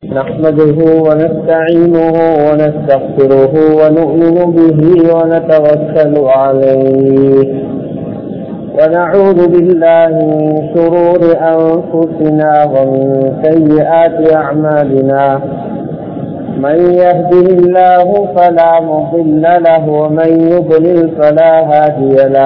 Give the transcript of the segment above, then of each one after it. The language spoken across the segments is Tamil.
نحمده ونستعينه ونستغفره ونؤمن به ونتوكل عليه ونعوذ بالله من شرور أنفسنا ومن سيئات أعمالنا من يهده الله فلا مضل له ومن يضلل فلا هادي له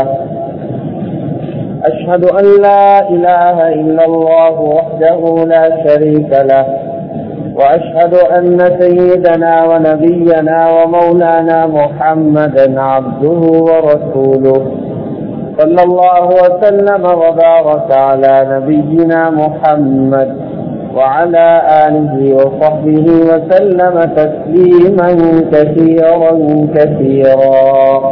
أشهد أن لا إله إلا الله وحده لا شريك له وأشهد أن سيدنا ونبينا ومولانا محمدا عبده ورسوله صلى الله وسلم وبارك على نبينا محمد وعلى آله وصحبه وسلم تسليما كثيرا كثيرا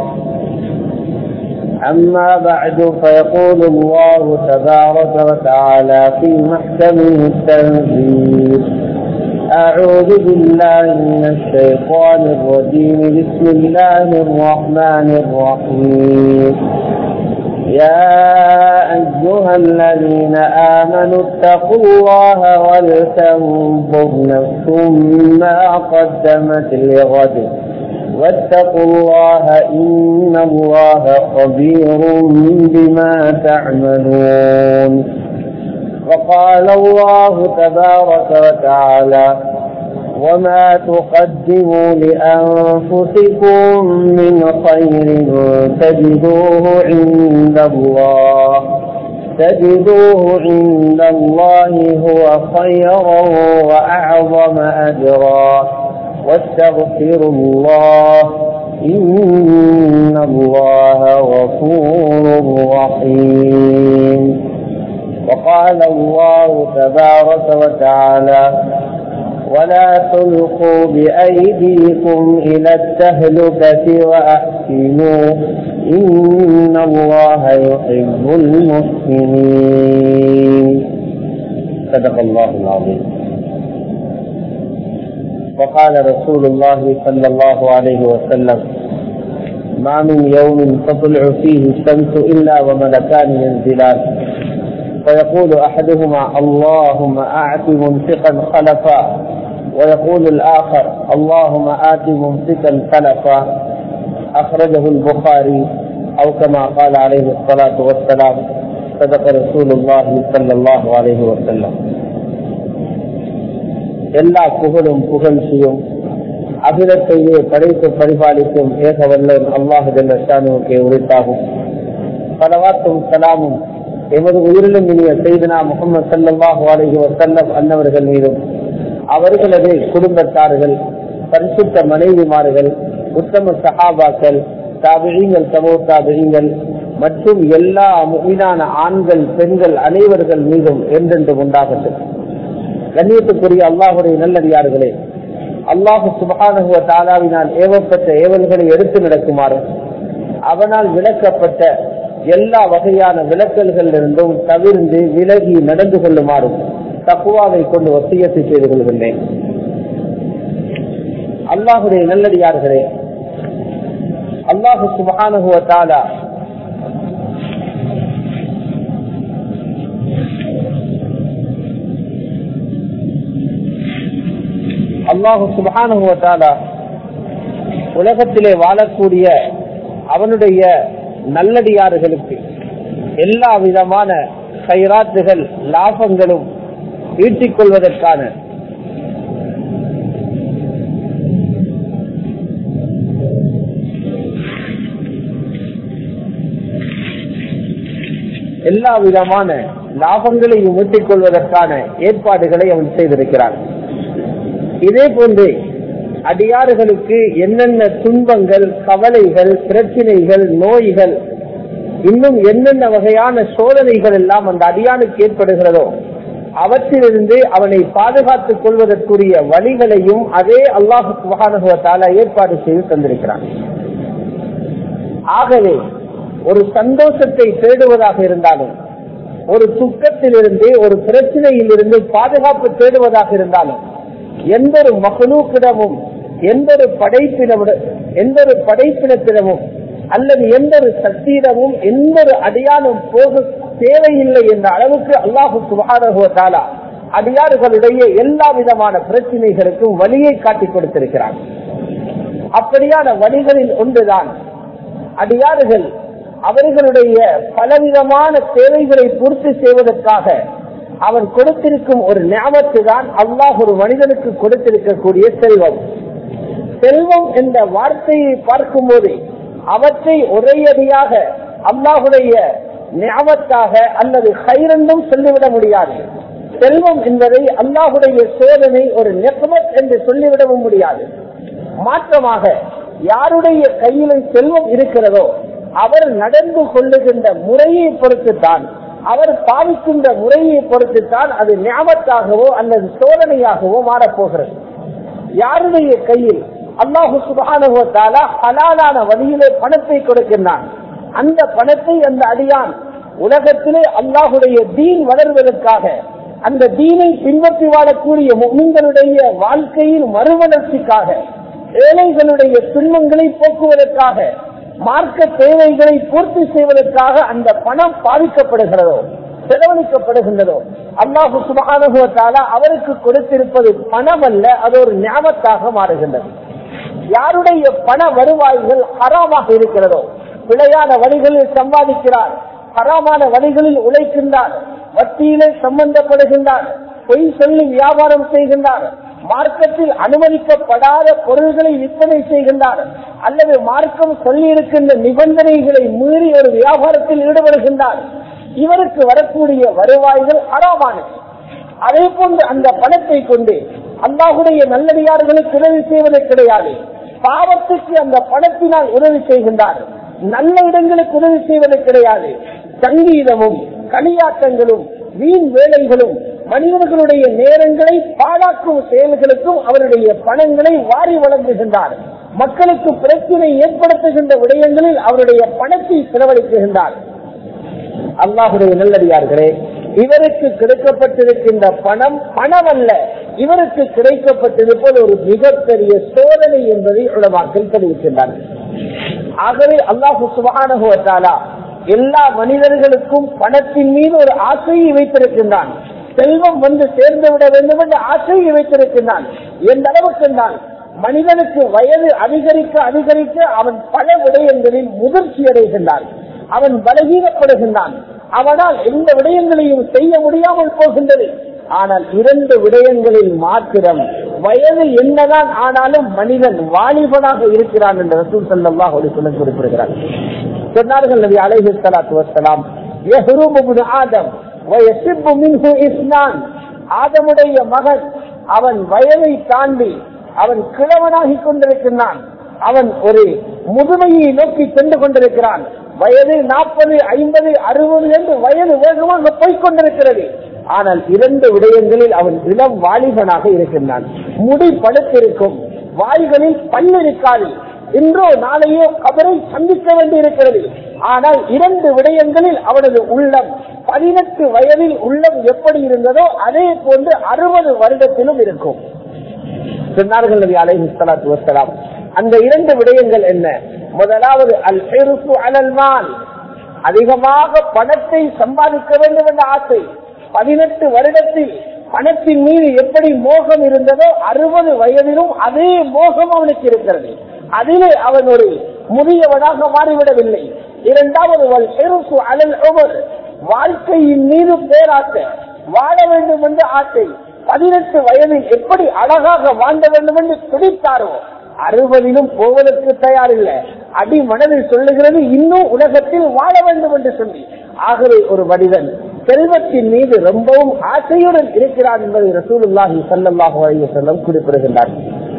أما بعد فيقول الله تبارك وتعالى في محكمه التنزيل أعوذ بالله من الشيطان الرجيم بسم الله الرحمن الرحيم يا أيها الذين آمنوا اتقوا الله ولتنظر نفس ما قدمت لغد واتقوا الله إن الله خبير بما تعملون وقال الله تبارك وتعالى وما تقدموا لأنفسكم من خير تجدوه عند الله تجدوه عند الله هو خيرا وأعظم أجرا واستغفروا الله إن الله غفور رحيم وقال الله تبارك وتعالى ولا تلقوا بأيديكم إلى التهلكة وأحسنوا إن الله يحب المحسنين صدق الله العظيم وقال رسول الله صلى الله عليه وسلم ما من يوم تطلع فيه الشمس إلا وملكان ينزلان فيقول أحدهما اللهم أعط منفقا خلفا ويقول الآخر اللهم آت ممسكا خلفا أخرجه البخاري أو كما قال عليه الصلاة والسلام صدق رسول الله صلى الله عليه وسلم எல்லா புகழும் புகழ்ச்சியும் அகிலத்தையே படைத்து பரிபாலிக்கும் ஏகவல்லன் அல்லாஹு ஜல்லானுக்கே உரித்தாகும் பலவாத்தும் சலாமும் எமது உயிரிலும் இனிய செய்தனா முகமது சல்லாஹு அலஹி வசல்லம் அன்னவர்கள் மீதும் அவர்களது குடும்பத்தார்கள் பரிசுத்த மனைவிமார்கள் உத்தம சஹாபாக்கள் தாபிழிங்கள் சமூக தாபிழிங்கள் மற்றும் எல்லா மீதான ஆண்கள் பெண்கள் அனைவர்கள் மீதும் என்றென்று உண்டாகட்டும் கண்ணியத்துக்குரிய அல்லாஹுடைய நல்லடியார்களே அல்லாஹு சுபானுவ தாலாவினால் ஏவப்பட்ட ஏவல்களை எடுத்து நடக்குமாறு அவனால் விளக்கப்பட்ட எல்லா வகையான விளக்கல்கள் இருந்தும் தவிர்ந்து விலகி நடந்து கொள்ளுமாறும் தக்குவாவை கொண்டு வசியத்தை செய்து கொள்கின்றேன் அல்லாஹுடைய நல்லடியார்களே அல்லாஹு சுபானுவ தாலா அல்லாஹு சுபானுவத்தாலா உலகத்திலே வாழக்கூடிய அவனுடைய நல்லடியாறுகளுக்கு எல்லா விதமான கைராத்துகள் லாபங்களும் ஈட்டிக் கொள்வதற்கான எல்லா விதமான லாபங்களையும் ஈட்டிக் கொள்வதற்கான ஏற்பாடுகளை அவன் செய்திருக்கிறான் இதே போன்று அடியாறுகளுக்கு என்னென்ன துன்பங்கள் கவலைகள் பிரச்சனைகள் நோய்கள் இன்னும் என்னென்ன வகையான சோதனைகள் எல்லாம் அந்த அடியானுக்கு ஏற்படுகிறதோ அவற்றிலிருந்து அவனை பாதுகாத்துக் கொள்வதற்குரிய வழிகளையும் அதே அல்லாஹு சுகானுகத்தால ஏற்பாடு செய்து தந்திருக்கிறான் ஆகவே ஒரு சந்தோஷத்தை தேடுவதாக இருந்தாலும் ஒரு துக்கத்திலிருந்து ஒரு பிரச்சனையில் இருந்து பாதுகாப்பு தேடுவதாக இருந்தாலும் எந்த ஒரு மகளூக்கிடமும் எந்த ஒரு படைப்பினமும் எந்த ஒரு படைப்பினத்திடமும் அல்லது எந்த ஒரு சக்தியிடமும் எந்த ஒரு அடையாளம் போக தேவையில்லை என்ற அளவுக்கு அல்லாஹு சுபாரா அடியாறுகளுடைய எல்லா விதமான பிரச்சனைகளுக்கும் வழியை காட்டிக் கொடுத்திருக்கிறான் அப்படியான வழிகளில் ஒன்றுதான் அடியாறுகள் அவர்களுடைய பலவிதமான தேவைகளை பூர்த்தி செய்வதற்காக அவன் கொடுத்திருக்கும் ஒரு ஞாபகத்து தான் அல்லாஹ் ஒரு மனிதனுக்கு கொடுத்திருக்கக்கூடிய செல்வம் செல்வம் என்ற வார்த்தையை பார்க்கும் போது அவற்றை ஒரேயடியாக அல்லாஹுடைய ஞாபகத்தாக அல்லது ஹைரண்டும் சொல்லிவிட முடியாது செல்வம் என்பதை அல்லாஹுடைய சோதனை ஒரு நெக்மத் என்று சொல்லிவிடவும் முடியாது மாற்றமாக யாருடைய கையிலும் செல்வம் இருக்கிறதோ அவர் நடந்து கொள்ளுகின்ற முறையை பொறுத்துத்தான் அவர் பாவிக்கின்ற முறையை பொறுத்துத்தான் அது ஞாபகத்தாகவோ அல்லது சோதனையாகவோ மாறப்போகிறது யாருடைய கையில் அல்லாஹு சுபானுவத்தாலா ஹலாலான வழியிலே பணத்தை கொடுக்கின்றான் அந்த பணத்தை அந்த அடியான் உலகத்திலே அல்லாஹுடைய தீன் வளர்வதற்காக அந்த தீனை பின்பற்றி வாழக்கூடிய முன்களுடைய வாழ்க்கையின் மறுமலர்ச்சிக்காக ஏழைகளுடைய துன்பங்களை போக்குவதற்காக மார்க்க தேவைகளை பூர்த்தி செய்வதற்காக அந்த பணம் பாதிக்கப்படுகிறதோ செலவழிக்கப்படுகின்றதோ அல்லாஹு சுபானுவத்தாலா அவருக்கு கொடுத்திருப்பது பணம் அல்ல அது ஒரு ஞாபகத்தாக மாறுகின்றது யாருடைய பண வருவாய்கள் ஹராமாக இருக்கிறதோ பிழையான வழிகளில் சம்பாதிக்கிறார் ஹராமான வழிகளில் உழைக்கின்றார் வட்டியிலே சம்பந்தப்படுகின்றார் பொய் சொல்லி வியாபாரம் செய்கின்றார் மார்க்கத்தில் அனுமதிக்கப்படாத பொருள்களை விற்பனை செய்கின்றார் அல்லது மார்க்கம் சொல்லி இருக்கின்ற நிபந்தனைகளை மீறி ஒரு வியாபாரத்தில் ஈடுபடுகின்றார் இவருக்கு வரக்கூடிய வருவாய்கள் ஹராமானது அதே போன்று அந்த பணத்தை கொண்டு அல்லாஹுடைய நல்லடியார்களுக்கு உதவி செய்வது கிடையாது பாவத்துக்கு அந்த பணத்தினால் உதவி செய்கின்றார் நல்ல இடங்களுக்கு உதவி செய்வது கிடையாது சங்கீதமும் களியாட்டங்களும் வீண் வேலைகளும் மனிதர்களுடைய நேரங்களை பாழாக்கும் செயல்களுக்கும் அவருடைய பணங்களை வாரி வழங்குகின்றார் மக்களுக்கு பிரச்சனை ஏற்படுத்துகின்ற விடயங்களில் அவருடைய பணத்தை செலவழிக்குகின்றார் அல்லாஹுடைய நல்லடியார்களே இவருக்கு கிடைக்கப்பட்டிருக்கின்ற பணம் பணம் அல்ல இவருக்கு கிடைக்கப்பட்டிருப்பது ஒரு மிகப்பெரிய சோதனை என்பதை உலமாக்கள் தெரிவிக்கின்றார்கள் ஆகவே அல்லாஹு சுபானுவத்தாலா எல்லா மனிதர்களுக்கும் பணத்தின் மீது ஒரு ஆசையை வைத்திருக்கின்றான் செல்வம் வந்து சேர்ந்து விட வேண்டும் என்ற ஆசையை வைத்திருக்கின்றான் எந்த அளவுக்கு தான் மனிதனுக்கு வயது அதிகரிக்க அதிகரிக்க அவன் பல விடயங்களில் முதிர்ச்சி அடைகின்றான் அவன் பலகீனப்படுகின்றான் அவனால் எந்த விடயங்களையும் செய்ய முடியாமல் போகின்றது ஆனால் இரண்டு விடயங்களில் மாத்திரம் வயது என்னதான் ஆனாலும் மனிதன் வாலிபனாக இருக்கிறான் என்று ரசூல் சல்லா சொல்ல குறிப்பிடுகிறார் சொன்னார்கள் நபி அலைஹி ஸலாத்து வஸ்ஸலாம் யஹ்ருமு இப்னு ஆதம் வ யஸிப்பு மின்ஹு இஸ்னான் ஆதமுடைய மகன் அவன் வயதை தாண்டி அவன் கிழவனாகி கொண்டிருக்கிறான் அவன் ஒரு முதுமையை நோக்கி சென்று கொண்டிருக்கிறான் வயது நாற்பது ஐம்பது அறுபது என்று வயது வேகமாக போய்கொண்டிருக்கிறது ஆனால் இரண்டு விடயங்களில் அவன் இளம் வாலிபனாக இருக்கின்றான் முடி படுத்திருக்கும் வாய்களில் பல் இருக்காது இன்றோ நாளையோ கபரை சந்திக்க வேண்டி இருக்கிறது ஆனால் இரண்டு விடயங்களில் அவனது உள்ளம் பதினெட்டு வயதில் உள்ளம் எப்படி இருந்ததோ அதே போன்று அறுபது வருடத்திலும் இருக்கும் சொன்னார்கள் நபி அலைஹி ஸலாத்து வஸ்ஸலாம் அந்த இரண்டு விடயங்கள் என்ன முதலாவது அல் ஹிர்சு அலல் மால் அதிகமாக பணத்தை சம்பாதிக்க வேண்டும் என்ற ஆசை பதினெட்டு வருடத்தில் பணத்தின் மீது எப்படி மோகம் இருந்ததோ அறுபது வயதிலும் அதே மோகம் அவனுக்கு இருக்கிறது அதிலே அவன் ஒரு முதியவனாக மாறிவிடவில்லை இரண்டாவது வல் ஹிர்சு அலல் உமர் வாழ்க்கையின் மீது பேராசை வாழ வேண்டும் என்ற ஆசை பதினெட்டு வயதில் எப்படி அழகாக வாழ்ந்த வேண்டும் என்று துடித்தாரோ அறுபதிலும் போவதற்கு தயாரில்லை அடி மனதில் சொல்லுகிறது இன்னும் உலகத்தில் வாழ வேண்டும் என்று சொல்லி ஆகவே ஒரு மனிதன் செல்வத்தின் மீது ரொம்பவும் ஆசையுடன் இருக்கிறார் என்பதை ரசூலுல்லாஹி சல்லாஹு அலைஹி செல்லம் குறிப்பிடுகின்றார்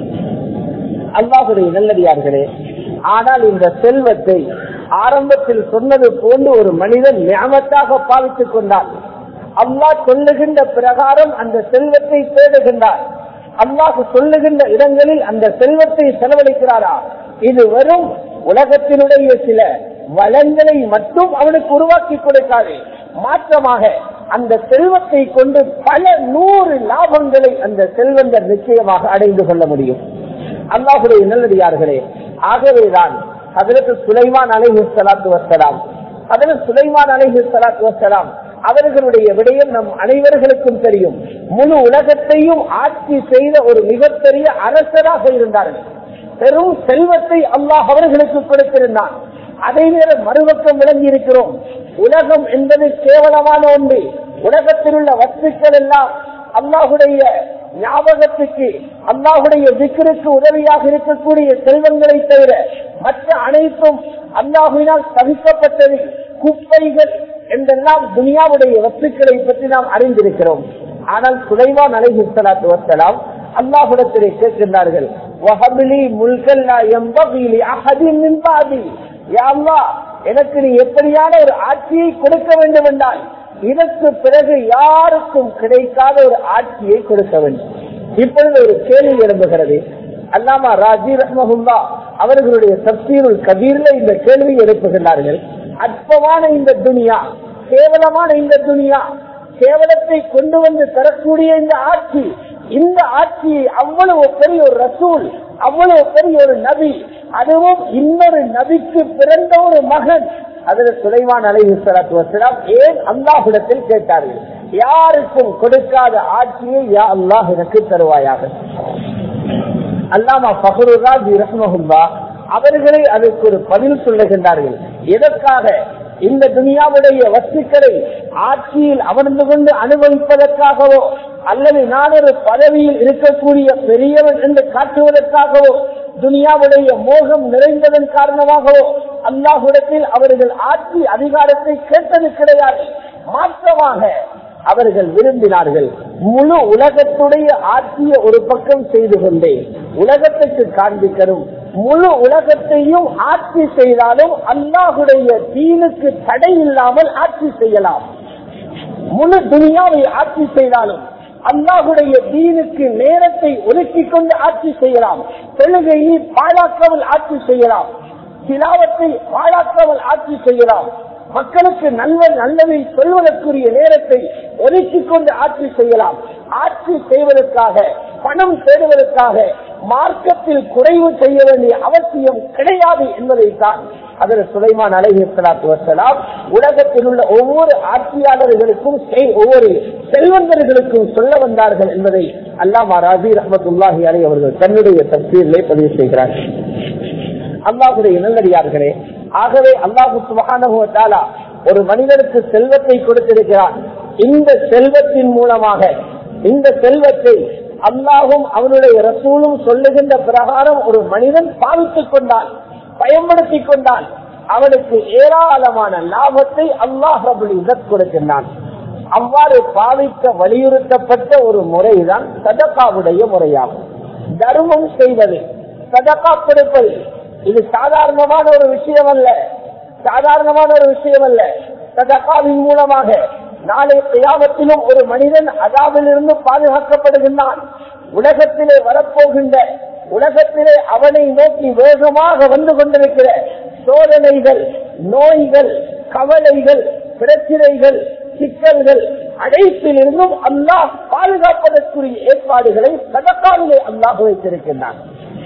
அல்லாஹுடைய நல்லடியார்களே ஆனால் இந்த செல்வத்தை ஆரம்பத்தில் சொன்னது போன்று ஒரு மனிதன் ஞாபகத்தாக பாவித்துக் கொண்டார் அல்லாஹ் சொல்லுகின்ற பிரகாரம் அந்த செல்வத்தை தேடுகின்றார் அல்லாஹ் சொல்லுகின்ற இடங்களில் அந்த செல்வத்தை செலவழிக்கிறாரா இது வெறும் உலகத்தினுடைய சில வளங்களை மட்டும் அவனுக்கு உருவாக்கி கொடுக்காது மாற்றமாக அந்த செல்வத்தை கொண்டு பல நூறு லாபங்களை அந்த செல்வந்தர் நிச்சயமாக அடைந்து கொள்ள முடியும் அல்லாஹுடைய நல்லடியார்களே ஆகவேதான் அதற்கு சுலைமான் அலைஹி சலாத்து வசலாம் அதற்கு சுலைமான் அலைஹி சலாத்து வசலாம் அவர்களுடைய விடயம் நம் அனைவர்களுக்கும் தெரியும் முழு உலகத்தையும் ஆட்சி செய்த ஒரு மிகப்பெரிய அரசராக இருந்தார்கள் பெரும் செல்வத்தை அல்லாஹ் அவர்களுக்கு கொடுத்திருந்தான் அதே நேரம் மறுபக்கம் விளங்கி இருக்கிறோம் உலகம் என்பது கேவலமான ஒன்று உலகத்தில் உள்ள வஸ்துக்கள் எல்லாம் அல்லாஹுடைய ஞாபகத்துக்கு அல்லாஹுடைய விக்கிற்கு உதவியாக இருக்கக்கூடிய செல்வங்களை தவிர மற்ற அனைத்தும் அல்லாஹுவினால் தவிக்கப்பட்டது குப்பைகள் என்றெல்லாம் துனியாவுடைய வஸ்துக்களை பற்றி நாம் அறிந்திருக்கிறோம் ஆனால் சுலைவான் அலைஹி ஸலாத்து வஸ்ஸலாம் அல்லாஹ்விடத்திலே கேட்கின்றார்கள் வஹபிலி முல்கல்லா யம்பகிலி அஹதின் மின் பாதி யா அல்லாஹ் எனக்கு நீ எப்படியான ஒரு ஆட்சியை கொடுக்க வேண்டும் என்றால் இதற்கு பிறகு யாருக்கும் கிடைக்காத ஒரு ஆட்சியை கொடுக்க வேண்டும் இப்பொழுது ஒரு கேள்வி எழும்புகிறது அல்லாமா ராஜி ரஹ்மஹுல்லா அவர்களுடைய தப்சீருல் கபீர்ல இந்த கேள்வி எழுப்புகின்றார்கள் அற்பமான இந்த துனியா கேவலமான இந்த துனியா கேவலத்தை கொண்டு வந்து தரக்கூடிய இந்த ஆட்சி இந்த ஆட்சியை அவ்வளவு பெரிய ஒரு ரசூல் அவ்வளவு பெரிய ஒரு நபி அதுவும் இன்னொரு நபிக்கு பிறந்த ஒரு மகன் அதில் சுலைமான் அலைஹி ஸலாத்து வஸலாம் ஏன் அல்லாஹ்விடத்தில் கேட்டார்கள் யாருக்கும் கொடுக்காத ஆட்சியை யா அல்லாஹ் எனக்கு தருவாயாக அல்லாமா ஃபஹருராஜி ரஹ்மஹுல்லா அவர்களே அதற்கு ஒரு பதில் சொல்லுகின்றார்கள் எதற்காக இந்த துனியாவுடைய வஸ்துக்களை ஆட்சியில் அமர்ந்து கொண்டு அனுபவிப்பதற்காகவோ அல்லது நான் ஒரு பதவியில் இருக்கக்கூடிய பெரியவன் என்று காட்டுவதற்காகவோ துனியாவுடைய மோகம் நிறைந்ததன் காரணமாகவோ அல்லாஹுடத்தில் அவர்கள் ஆட்சி அதிகாரத்தை கேட்டது கிடையாது மாற்றமாக அவர்கள் விரும்பினார்கள் முழு உலகத்துடைய ஆட்சியை ஒரு பக்கம் செய்து கொண்டே உலகத்துக்கு காண்பிக்கணும் முழு உலகத்தையும் ஆட்சி செய்தாலும் அல்லாஹுடைய தீனுக்கு தடை இல்லாமல் ஆட்சி செய்யலாம் முழு துனியாவை ஆட்சி செய்தாலும் அல்லாஹுடைய தீனுக்கு நேரத்தை ஒதுக்கி கொண்டு ஆட்சி செய்யலாம் தொழுகையை பாழாக்காமல் ஆட்சி செய்யலாம் சிலாவத்தை பாழாக்காமல் ஆட்சி செய்யலாம் மக்களுக்கு நல்ல நல்லதை சொல்வதற்குரிய நேரத்தை ஒதுக்கி கொண்டு ஆட்சி செய்யலாம் ஆட்சி செய்வதற்காக பணம் தேடுவதற்காக மார்க்கத்தில் குறைவு செய்ய வேண்டிய அவசியம் கிடையாது என்பதைத்தான் அதில் சுலைமான் அலஹி சலாத்து வசலாம் உலகத்தில் உள்ள ஒவ்வொரு ஆட்சியாளர்களுக்கும் செய்- ஒவ்வொரு செல்வந்தர்களுக்கும் சொல்ல வந்தார்கள் என்பதை அல்லாமா ராஜி ரஹமத்துல்லாஹி அலை அவர்கள் தன்னுடைய தப்சீரிலே பதிவு செய்கிறார்கள் அல்லாஹுடைய நல்லடியார்களே ஆகவே அல்லாஹு சுபகான ஒரு மனிதனுக்கு செல்வத்தை கொடுத்திருக்கிறான் இந்த செல்வத்தின் மூலமாக இந்த செல்வத்தை அல்லாஹும் அவனுடைய ரசூலும் சொல்லுகின்ற பிரகாரம் ஒரு மனிதன் பாவித்துக் கொண்டான் பயன்படுத்திக் கொண்டான் அவனுக்கு ஏராளமான லாபத்தை அல்லாஹ் ரபுல் இசத் கொடுக்கின்றான் அவ்வாறு பாவிக்க வலியுறுத்தப்பட்ட ஒரு முறைதான் சதக்காவுடைய முறையாகும் தர்மம் செய்வது சதக்கா கொடுப்பது இது சாதாரணமான ஒரு விஷயம் அல்ல சாதாரணமான ஒரு விஷயம் அல்ல சதக்காவின் மூலமாக நாளை கியாமத்திலும் ஒரு மனிதன் அதாவிலிருந்து பாதுகாக்கப்படுகின்றான் உலகத்திலே வரப்போகின்ற உலகத்திலே அவனை நோக்கி வேகமாக வந்து கொண்டிருக்கிற சோதனைகள் நோய்கள் கவலைகள் பிரச்சனைகள் சிக்கல்கள் அனைத்திலிருந்தும் அல்லாஹ் பாதுகாப்பதற்குரிய ஏற்பாடுகளை சதக்காவிலே அல்லாஹ் வைத்திருக்கின்றான்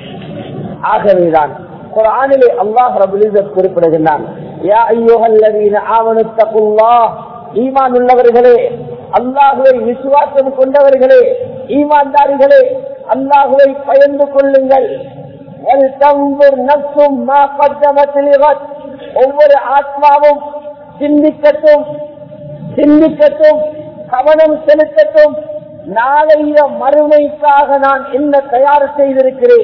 ஆகவேதான் குரானிலே அல்லாஹ் ரபுலிசத் குறிப்பிடுகின்றான் யா ஐயோஹல்லவீன ஆவணுத்தகுல்லாஹ் ஈமான் உள்ளவர்களே அல்லாஹுவை விசுவாசம் கொண்டவர்களே ஈமான்தாரிகளே அல்லாஹுவை பயந்து கொள்ளுங்கள் وَلْتَنْظُرْ نَفْسٌ مَا قَدَّمَتْ لِغَدٍ ஒவ்வொரு ஆத்மாவும் சிந்திக்கட்டும் சிந்திக்கட்டும் கவனம் செலுத்தட்டும் நாளைய மறுமைக்காக நான் என்ன தயார் செய்திருக்கிறேன்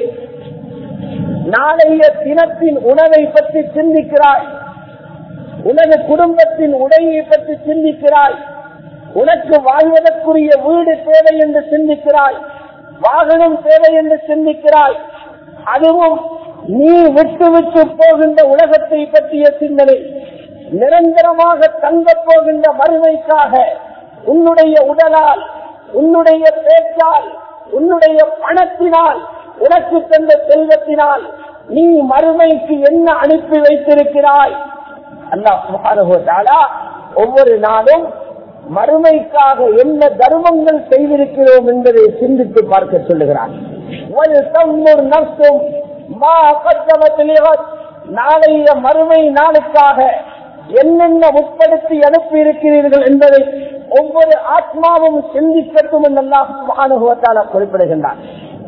நாளைய தினத்தின் உணவை பற்றி சிந்திக்கிறாய் உனது குடும்பத்தின் உடையை பற்றி சிந்திக்கிறாய் உனக்கு வாழ்வதற்குரிய வீடு தேவை என்று சிந்திக்கிறாய் வாகனம் தேவை என்று சிந்திக்கிறாய் அதுவும் நீ விட்டு விட்டு போகின்ற உலகத்தை பற்றிய சிந்தனை நிரந்தரமாக தங்க போகின்ற மறுமைக்காக உன்னுடைய உடலால் உன்னுடைய பேச்சால் உன்னுடைய பணத்தினால் உனக்கு தந்த செல்வத்தினால் நீ மறுமைக்கு என்ன அனுப்பி வைத்திருக்கிறாய் அல்லாஹ் சுப்ஹானஹு வ தஆலா ஒவ்வொரு நாளும் மறுமைக்காக என்ன தர்மங்கள் செய்திருக்கிறோம் என்பதை சிந்தித்து பார்க்க சொல்லுகிறான் وَلْتَنْظُرْ نَفْسٌ مَا قَدَّمَتْ لِغَدٍ நாளைய மறுமை நாளுக்காக என்னென்ன முற்படுத்தி அனுப்பி இருக்கிறீர்கள் என்பதை ஒவ்வொரு ஆத்மாவும் சிந்திக்கட்டும் என்று அல்லாஹ் சுபானுபவத்தால குறிப்பிடுகின்றார்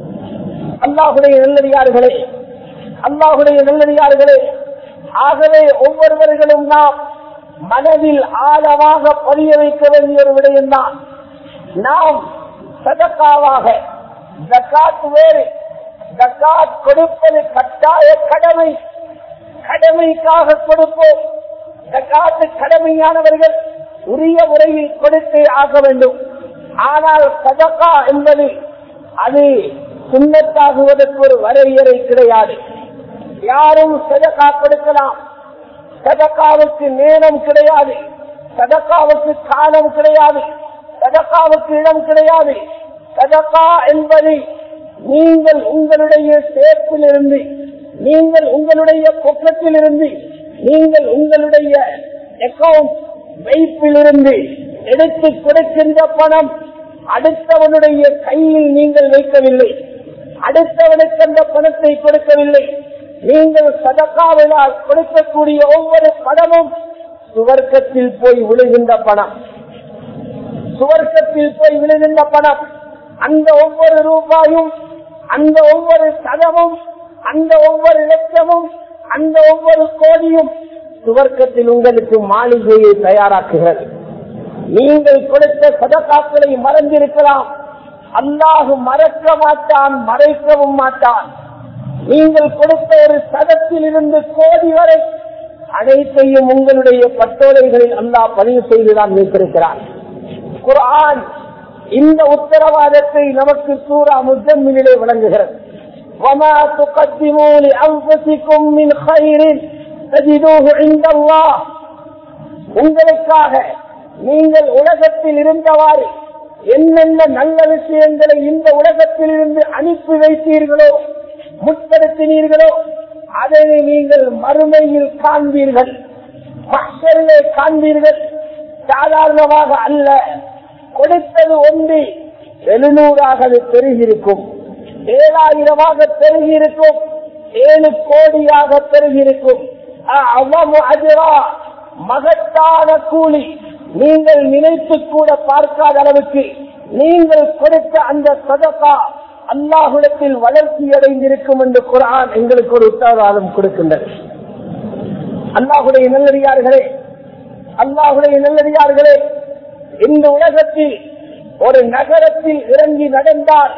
அல்லாஹுடைய நல்லடியார்களே அல்லாஹுடைய நல்லடியார்களே ஆகவே ஒவ்வொருவர்களும் நாம் மனதில் ஆழமாக பதிய வைக்க வேண்டிய ஒரு விடயம்தான் நாம் சதக்காவாக ஜக்காத் வேறு ஜக்காத் கொடுப்பது கட்டாய கடமை கடமைக்காக கொடுப்போம் ஜக்காத்து கடமையானவர்கள் உரிய முறையில் கொடுத்தே ஆக வேண்டும் ஆனால் சதக்கா என்பது அது சுண்ணத்தாகுவதற்கு ஒரு வரையறை கிடையாது யாரும் சதக்கா கொடுக்கலாம் சதக்காவுக்கு நேரம் கிடையாது சதக்காவுக்கு காலம் கிடையாது சதக்காவுக்கு இடம் கிடையாது சதக்கா என்பது நீங்கள் உங்களுடைய சேர்ப்பில் இருந்து நீங்கள் உங்களுடைய பொக்கத்தில் இருந்து நீங்கள் உங்களுடைய அக்கௌண்ட் வைப்பில் இருந்து எடுத்து கொடுக்கின்ற பணம் அடுத்தவனுடைய கையில் நீங்கள் வைக்கவில்லை அடுத்தவனுக்கு அந்த பணத்தை கொடுக்கவில்லை நீங்கள் சதக்காவினால் கொடுக்கக்கூடிய ஒவ்வொரு பணமும் சுவர்க்கத்தில் போய் விழுகின்ற பணம் சுவர்க்கத்தில் போய் விழுகின்ற பணம் அந்த ஒவ்வொரு ரூபாயும் அந்த ஒவ்வொரு சதமும் அந்த ஒவ்வொரு லட்சமும் அந்த ஒவ்வொரு கோடியும் சுவர்க்கத்தில் உங்களுக்கு மாளிகையை தயாராக்குகிறது நீங்கள் கொடுத்த சதக்காக்களை மறந்திருக்கலாம் அல்லாஹு மறக்க மாட்டான் மறைக்கவும் மாட்டான் நீங்கள் கொடுத்த ஒரு சதத்தில் இருந்து கோடி வரை அனைத்தையும் உங்களுடைய பட்டோலைகளில் அல்லாஹ் பதிவு செய்துதான் வைத்திருக்கிறார் குரான் இந்த உத்தரவாதத்தை நமக்கு சூரா முஜம்மிலே வழங்குகிறது وما تقدموا لأنفسكم من خير تجدوه عند الله உங்களுக்காக நீங்கள் உலகத்தில் இருந்தவாறு என்னென்ன நல்ல விஷயங்களை இந்த உலகத்தில் இருந்து அனுப்பி வைத்தீர்களோ முற்படுத்தினீர்களோ அதை நீங்கள் மறுமையில் காண்பீர்கள் மக்களிலே காண்பீர்கள் சாதாரணமாக அல்ல கொடுத்தது ஒன்று எழுநூறாக அது பெருகிருக்கும் ஏழாயிரமாக பெருகிருக்கும் ஏழு கோடியாக பெருகிருக்கும் மகத்தான கூலி நீங்கள் நினைத்து கூட பார்க்காத அளவுக்கு நீங்கள் கொடுத்த அந்த சதகா அல்லாஹுடத்தில் வளர்ச்சி அடைந்திருக்கும் என்று குரான் எங்களுக்கு ஒரு உத்தரவாதம் கொடுக்கின்றது அல்லாஹுடைய நல்லடியார்களே அல்லாஹுடைய நல்லடியார்களே இந்த உலகத்தில் ஒரு நகரத்தில் இறங்கி நடந்தால்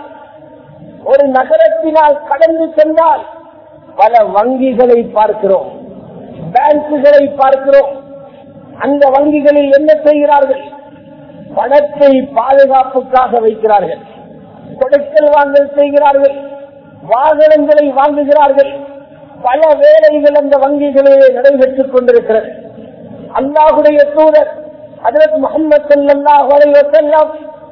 ஒரு நகரத்தினால் கடந்து சென்றால் பல வங்கிகளை பார்க்கிறோம் பேங்குகளை பார்க்கிறோம் அந்த வங்கிகளில் என்ன செய்கிறார்கள் பணத்தை பாதுகாப்புக்காக வைக்கிறார்கள் கொடுக்கல் வாங்கல் செய்கிறார்கள் வாகனங்களை வாங்குகிறார்கள் பல வேலைகள் அந்த வங்கிகளிலே நடைபெற்றுக் கொண்டிருக்கிறது அல்லாஹுடைய தூதர் அதற்கு முகமது சல்லாஹ் செல்லம்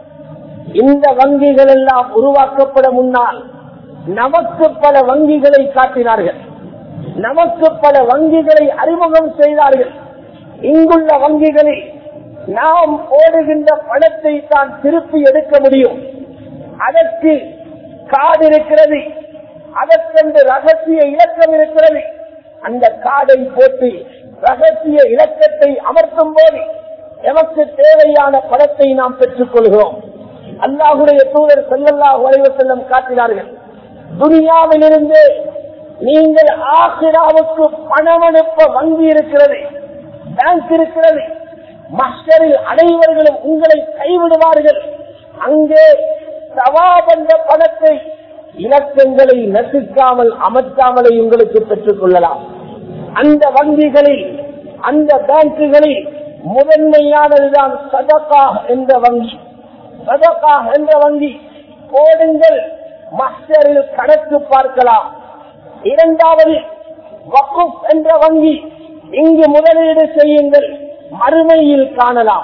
இந்த வங்கிகள் எல்லாம் உருவாக்கப்பட முன்னால் நமக்கு பல வங்கிகளை காட்டினார்கள் நமக்கு பல வங்கிகளை அறிமுகம் செய்தார்கள் இங்குள்ள வங்கிகளில் நாம் ஓடுகின்ற பணத்தை தான் திருப்பி எடுக்க முடியும் அதற்கு காடு இருக்கிறது அதற்கென்று ரகசிய இலக்கம் இருக்கிறது அந்த காடை போட்டு ரகசிய இலக்கத்தை அமர்த்தும் போது எமக்கு தேவையான பணத்தை நாம் பெற்றுக் கொள்கிறோம் அல்லாஹுடைய தூதர் செல்லல்லா உழைவு செல்லம் காட்டினார்கள் துனியாவிலிருந்து நீங்கள் ஆசிராவுக்கு பணம் அனுப்ப வங்கி இருக்கிறது பேங்க் இருக்கிறது மஸ்டரில் அனைவர்களும் உங்களை கைவிடுவார்கள் அங்கே சவாபந்த பணத்தை இலக்கங்களை நசுக்காமல் அமர்த்தாமலை உங்களுக்கு பெற்றுக் கொள்ளலாம் அந்த வங்கிகளில் அந்த பேங்குகளில் முதன்மையானதுதான் சதகா என்ற வங்கி சதகா என்ற வங்கி போடுங்கள் மஸ்டரில் கணக்கு பார்க்கலாம் இரண்டாவது வக்குப் என்ற வங்கி இங்கு முதலீடு செய்யுங்கள் மறுமையில் காணலாம்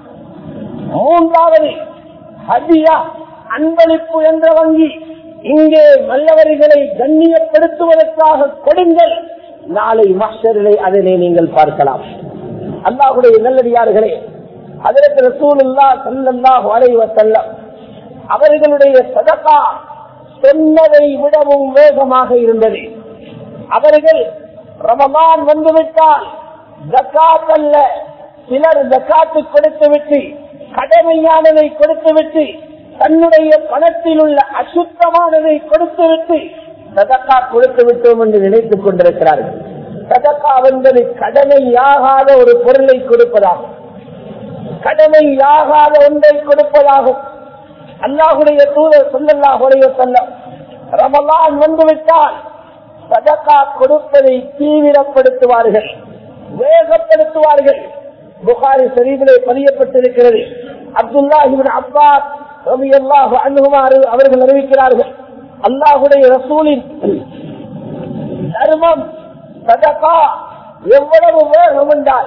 மூன்றாவது ஹதியா அன்பளிப்பு என்ற வங்கி இங்கே நல்லவர்களை கண்ணியப்படுத்துவதற்காக கொடுங்கள் நாளை மாஸ்டரிலே அதனை நீங்கள் பார்க்கலாம் அல்லாஹுடைய நல்லடியார்களே அதற்கு ரசூலுல்லா சல்லல்லாஹு அலைஹி வஸல்லம் அவர்களுடைய சதகா சொன்னதை விடவும் வேகமாக இருந்தது அவர்கள் ரமலான் வந்துவிட்டால் ஜக்காத் அல்ல சிலர் ஜக்காத்து கொடுத்து விட்டு கடமையானதை கொடுத்துவிட்டு தன்னுடைய பணத்தில் உள்ள அசுத்தமானதை கொடுத்துவிட்டு சதக்கா கொடுத்து விட்டோம் என்று நினைத்துக் கொண்டிருக்கிறார்கள் சதக்கா என்பது கடமையாகாத ஒரு பொருளை கொடுப்பதாகும் கடமையாகாத ஒன்றை கொடுப்பதாகும் அல்லாஹுடைய தூதர் சொல்லல்லாஹுடைய சொல்ல ரமலான் வந்துவிட்டால் சதக்கா கொடுப்பதை தீவிரப்படுத்துவார்கள் வேகப்படுத்துவார்கள் புகாரி ஷரீஃபிலே பதியப்பட்டிருக்கிறது அப்துல்லா இவன் அப்பாஸ் ரவி அல்லாஹு அணுகுமாறு அவர்கள் அறிவிக்கிறார்கள் அல்லாஹுடைய ரசூலின் தர்மம் சதகா எவ்வளவு வேகம் என்றால்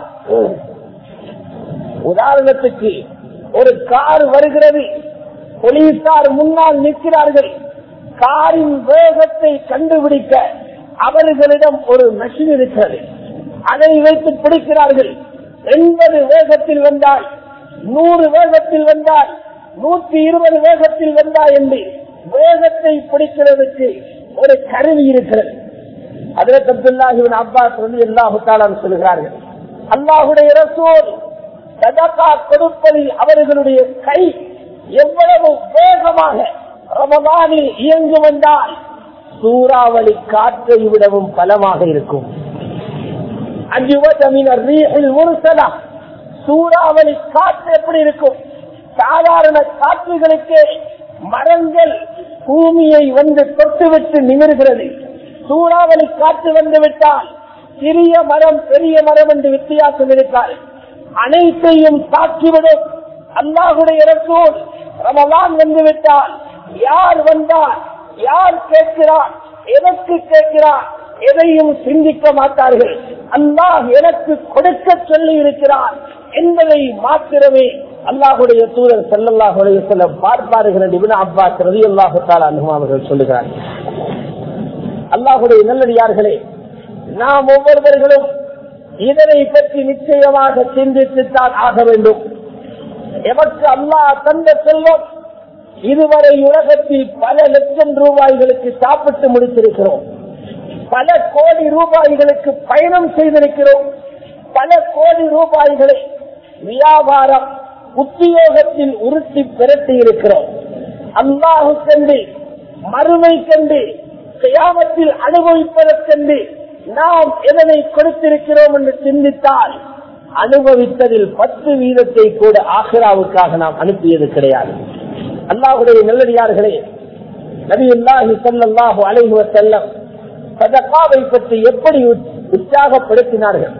உதாரணத்துக்கு ஒரு கார் வருகிறது போலீசார் முன்னால் நிற்கிறார்கள் காரின் வேகத்தை கண்டுபிடிக்க அவர்களிடம் ஒரு மெஷின் இருக்கிறது அதை வைத்து பிடிக்கிறார்கள் எண்பது வேகத்தில் வந்தால் நூறு வேகத்தில் வந்தால் நூற்றி இருபது வேகத்தில் வந்தால் என்று வேகத்தை பிடிக்கிறதுக்கு ஒரு கருவி இருக்கிறது அதற்கு அப்துல்லாஹிபின் அப்பாஸ் வந்து எல்லாத்தாலும் சொல்கிறார்கள் அல்லாஹுடைய ரசூல் சதகா கொடுப்பதில் அவர்களுடைய கை எவ்வளவு வேகமாக ரமதானில் இயங்கு வந்தால் சூறாவளி காற்றை விடவும் பலமாக இருக்கும் சூறாவளி காற்று எப்படி இருக்கும் சாதாரண காற்றுகளுக்கு மரங்கள் பூமியை வந்து தொட்டுவிட்டு நிமிர்கிறது சூறாவளி காற்று வந்து விட்டால் சிறிய மரம் பெரிய மரம் என்று வித்தியாசம் இருக்காது அனைத்தையும் தாக்கிவிடும் அல்லாஹுடைய ரசூல் ரமலான் வந்து விட்டால் யார் வந்தார் யார் கேட்கிறார் எதற்கு கேட்கிறார் எதையும் சிந்திக்க மாட்டார்கள் அல்லாஹ் எனக்கு கொடுக்க சொல்லி இருக்கிறார் என்பதை மாத்திரமே அல்லாஹுடைய தூதர் செல்லல்லாஹுடைய சொல்ல பார்ப்பார்கள் இவன் அப்பாஸ் ரவி அல்லாஹு அவர்கள் சொல்லுகிறார் அல்லாஹுடைய நல்லடியார்களே நாம் ஒவ்வொருவர்களும் இதனை பற்றி நிச்சயமாக சிந்தித்துத்தான் ஆக வேண்டும் எமக்கு அல்லாஹ் தந்த செல்வம் இதுவரை உலகத்தில் பல லட்சம் ரூபாய்களுக்கு சாப்பிட்டு முடித்திருக்கிறோம் பல கோடி ரூபாய்களுக்கு பயணம் செய்திருக்கிறோம் பல கோடி ரூபாய்களை வியாபாரம் உத்தியோகத்தில் உருட்டி பிரட்டி இருக்கிறோம் அல்லாஹு கண்டு மறுமை கண்டு கியாமத்தில் அனுபவிப்பதற்கென்று நாம் எதனை கொடுத்திருக்கிறோம் என்று சிந்தித்தால் அனுபவித்ததில் பத்து வீதத்தை கூட ஆசிராவுக்காக நாம் அனுப்பியது கிடையாது அல்லாஹுடைய நல்லடியார்களே நபியுல்லாஹி ஸல்லல்லாஹு அலைஹி வஸல்லம் சதகாவை பற்றி எப்படி உற்சாகப்படுத்தினார்கள்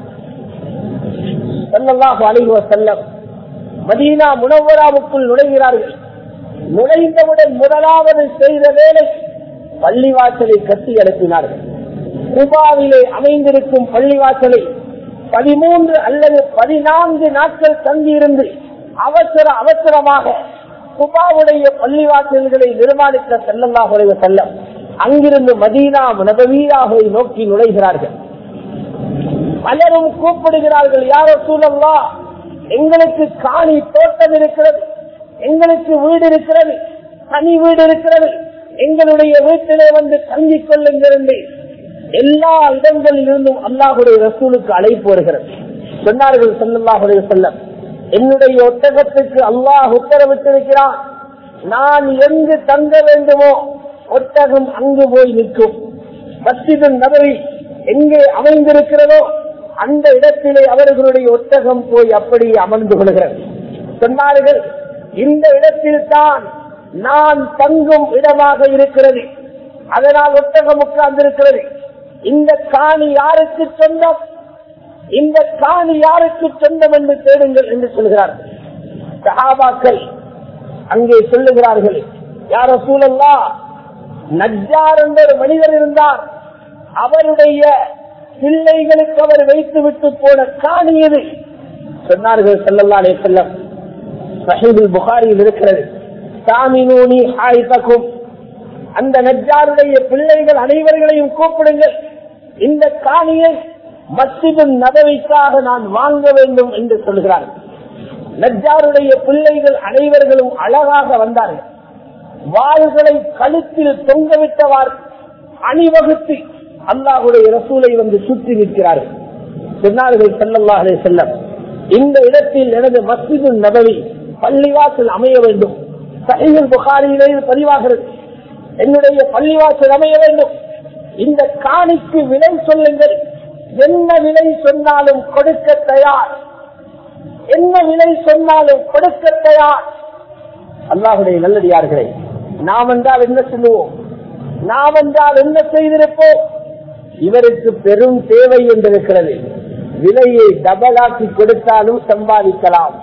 ஸல்லல்லாஹு அலைஹி வஸல்லம் மதீனா முனவராவுக்குள் நுழைகிறார்கள் நுழைந்தவுடன் முதலாவது செய்த வேலை பள்ளிவாசலை கட்டி அனுப்பினார்கள் குபாவிலே அமைந்திருக்கும் பள்ளிவாசலை பதிமூன்று அல்லது பதினான்கு நாட்கள் தங்கியிருந்து அவசர அவசரமாக குபாவுடைய பள்ளிவாசல்களை நிர்மாணிக்க செல்லல்லாஹுடைய செல்லம் அங்கிருந்து மதீனா நபவீராக நோக்கி நுழைகிறார்கள் பலரும் கூப்பிடுகிறார்கள் யாரோ சூழல்லா எங்களுக்கு காணி தோட்டம் இருக்கிறது எங்களுக்கு வீடு இருக்கிறது தனி வீடு இருக்கிறது எங்களுடைய வீட்டிலே வந்து தங்கிக் கொள்ளுங்கள் எல்லா இடங்களில் இருந்தும் அல்லாஹுடைய ரசூலுக்கு அழைப்பு வருகிறது சொன்னார்கள் செல்லல்லாஹுடைய செல்லம் என்னுடைய ஒட்டகத்துக்கு அல்லாஹ் உத்தரவிட்டிருக்கிறான் நான் எங்கு தங்க வேண்டுமோ ஒட்டகம் அங்கு போய் நிற்கும் மஸ்ஜிதன் நபரி எங்கே அமைந்திருக்கிறதோ அந்த இடத்திலே அவர்களுடைய ஒட்டகம் போய் அப்படியே அமர்ந்து கொள்கிறது சொன்னார்கள் இந்த இடத்தில் தான் நான் தங்கும் இடமாக இருக்கிறது அதனால் ஒட்டகம் உட்கார்ந்திருக்கிறது இந்த காணி யாருக்கு சொந்தம் இந்த காணி யாருக்கு சொந்தம் என்று தேடுங்கள் என்று சொல்கிறார்கள் சஹாபாக்கள் அங்கே சொல்லுகிறார்கள் யார சூழல்லா நஜ்ஜார் என்ற ஒரு மனிதர் இருந்தார் அவருடைய பிள்ளைகளுக்கு அவர் வைத்து விட்டு போன காணி எது சொன்னார்கள் செல்லல்லாலே செல்லம் சஹீபுல் புகாரியில் இருக்கிறது சாமினூனி ஹாய்தக்கும் அந்த நஜ்ஜாருடைய பிள்ளைகள் அனைவர்களையும் கூப்பிடுங்கள் இந்த காணியை மஸ்ஜிது நபவிக்காக நான் வாங்க வேண்டும் என்று சொல்கிறார் நஜ்ஜாருடைய பிள்ளைகள் அனைவர்களும் அழகாக வந்தார்கள் வாள்களை கழுத்தில் தொங்கவிட்டவார் அணிவகுத்து அல்லாஹுடைய ரசூலை வந்து சுற்றி நிற்கிறார்கள் சொன்னார்கள் செல்லல்லாஹே செல்லம் இந்த இடத்தில் எனது மஸ்ஜிது நபவி பள்ளிவாசல் அமைய வேண்டும் சஹீஹுல் புகாரியிலே இது பதிவாகிறது என்னுடைய பள்ளிவாசல் அமைய வேண்டும் இந்த காணிக்கு விலை சொல்லுங்கள் என்ன விலை சொன்னாலும் கொடுக்க தயார் என்ன விலை சொன்னாலும் கொடுக்க தயார் அல்லாஹுடைய நல்லடியார்களே நாம் என்றால் என்ன சொல்லுவோம் நாம் என்றால் என்ன செய்திருப்போம் இவருக்கு பெரும் தேவை என்றிருக்கிறது விலையை டபலாக்கி கொடுத்தாலும் சம்பாதிக்கலாம்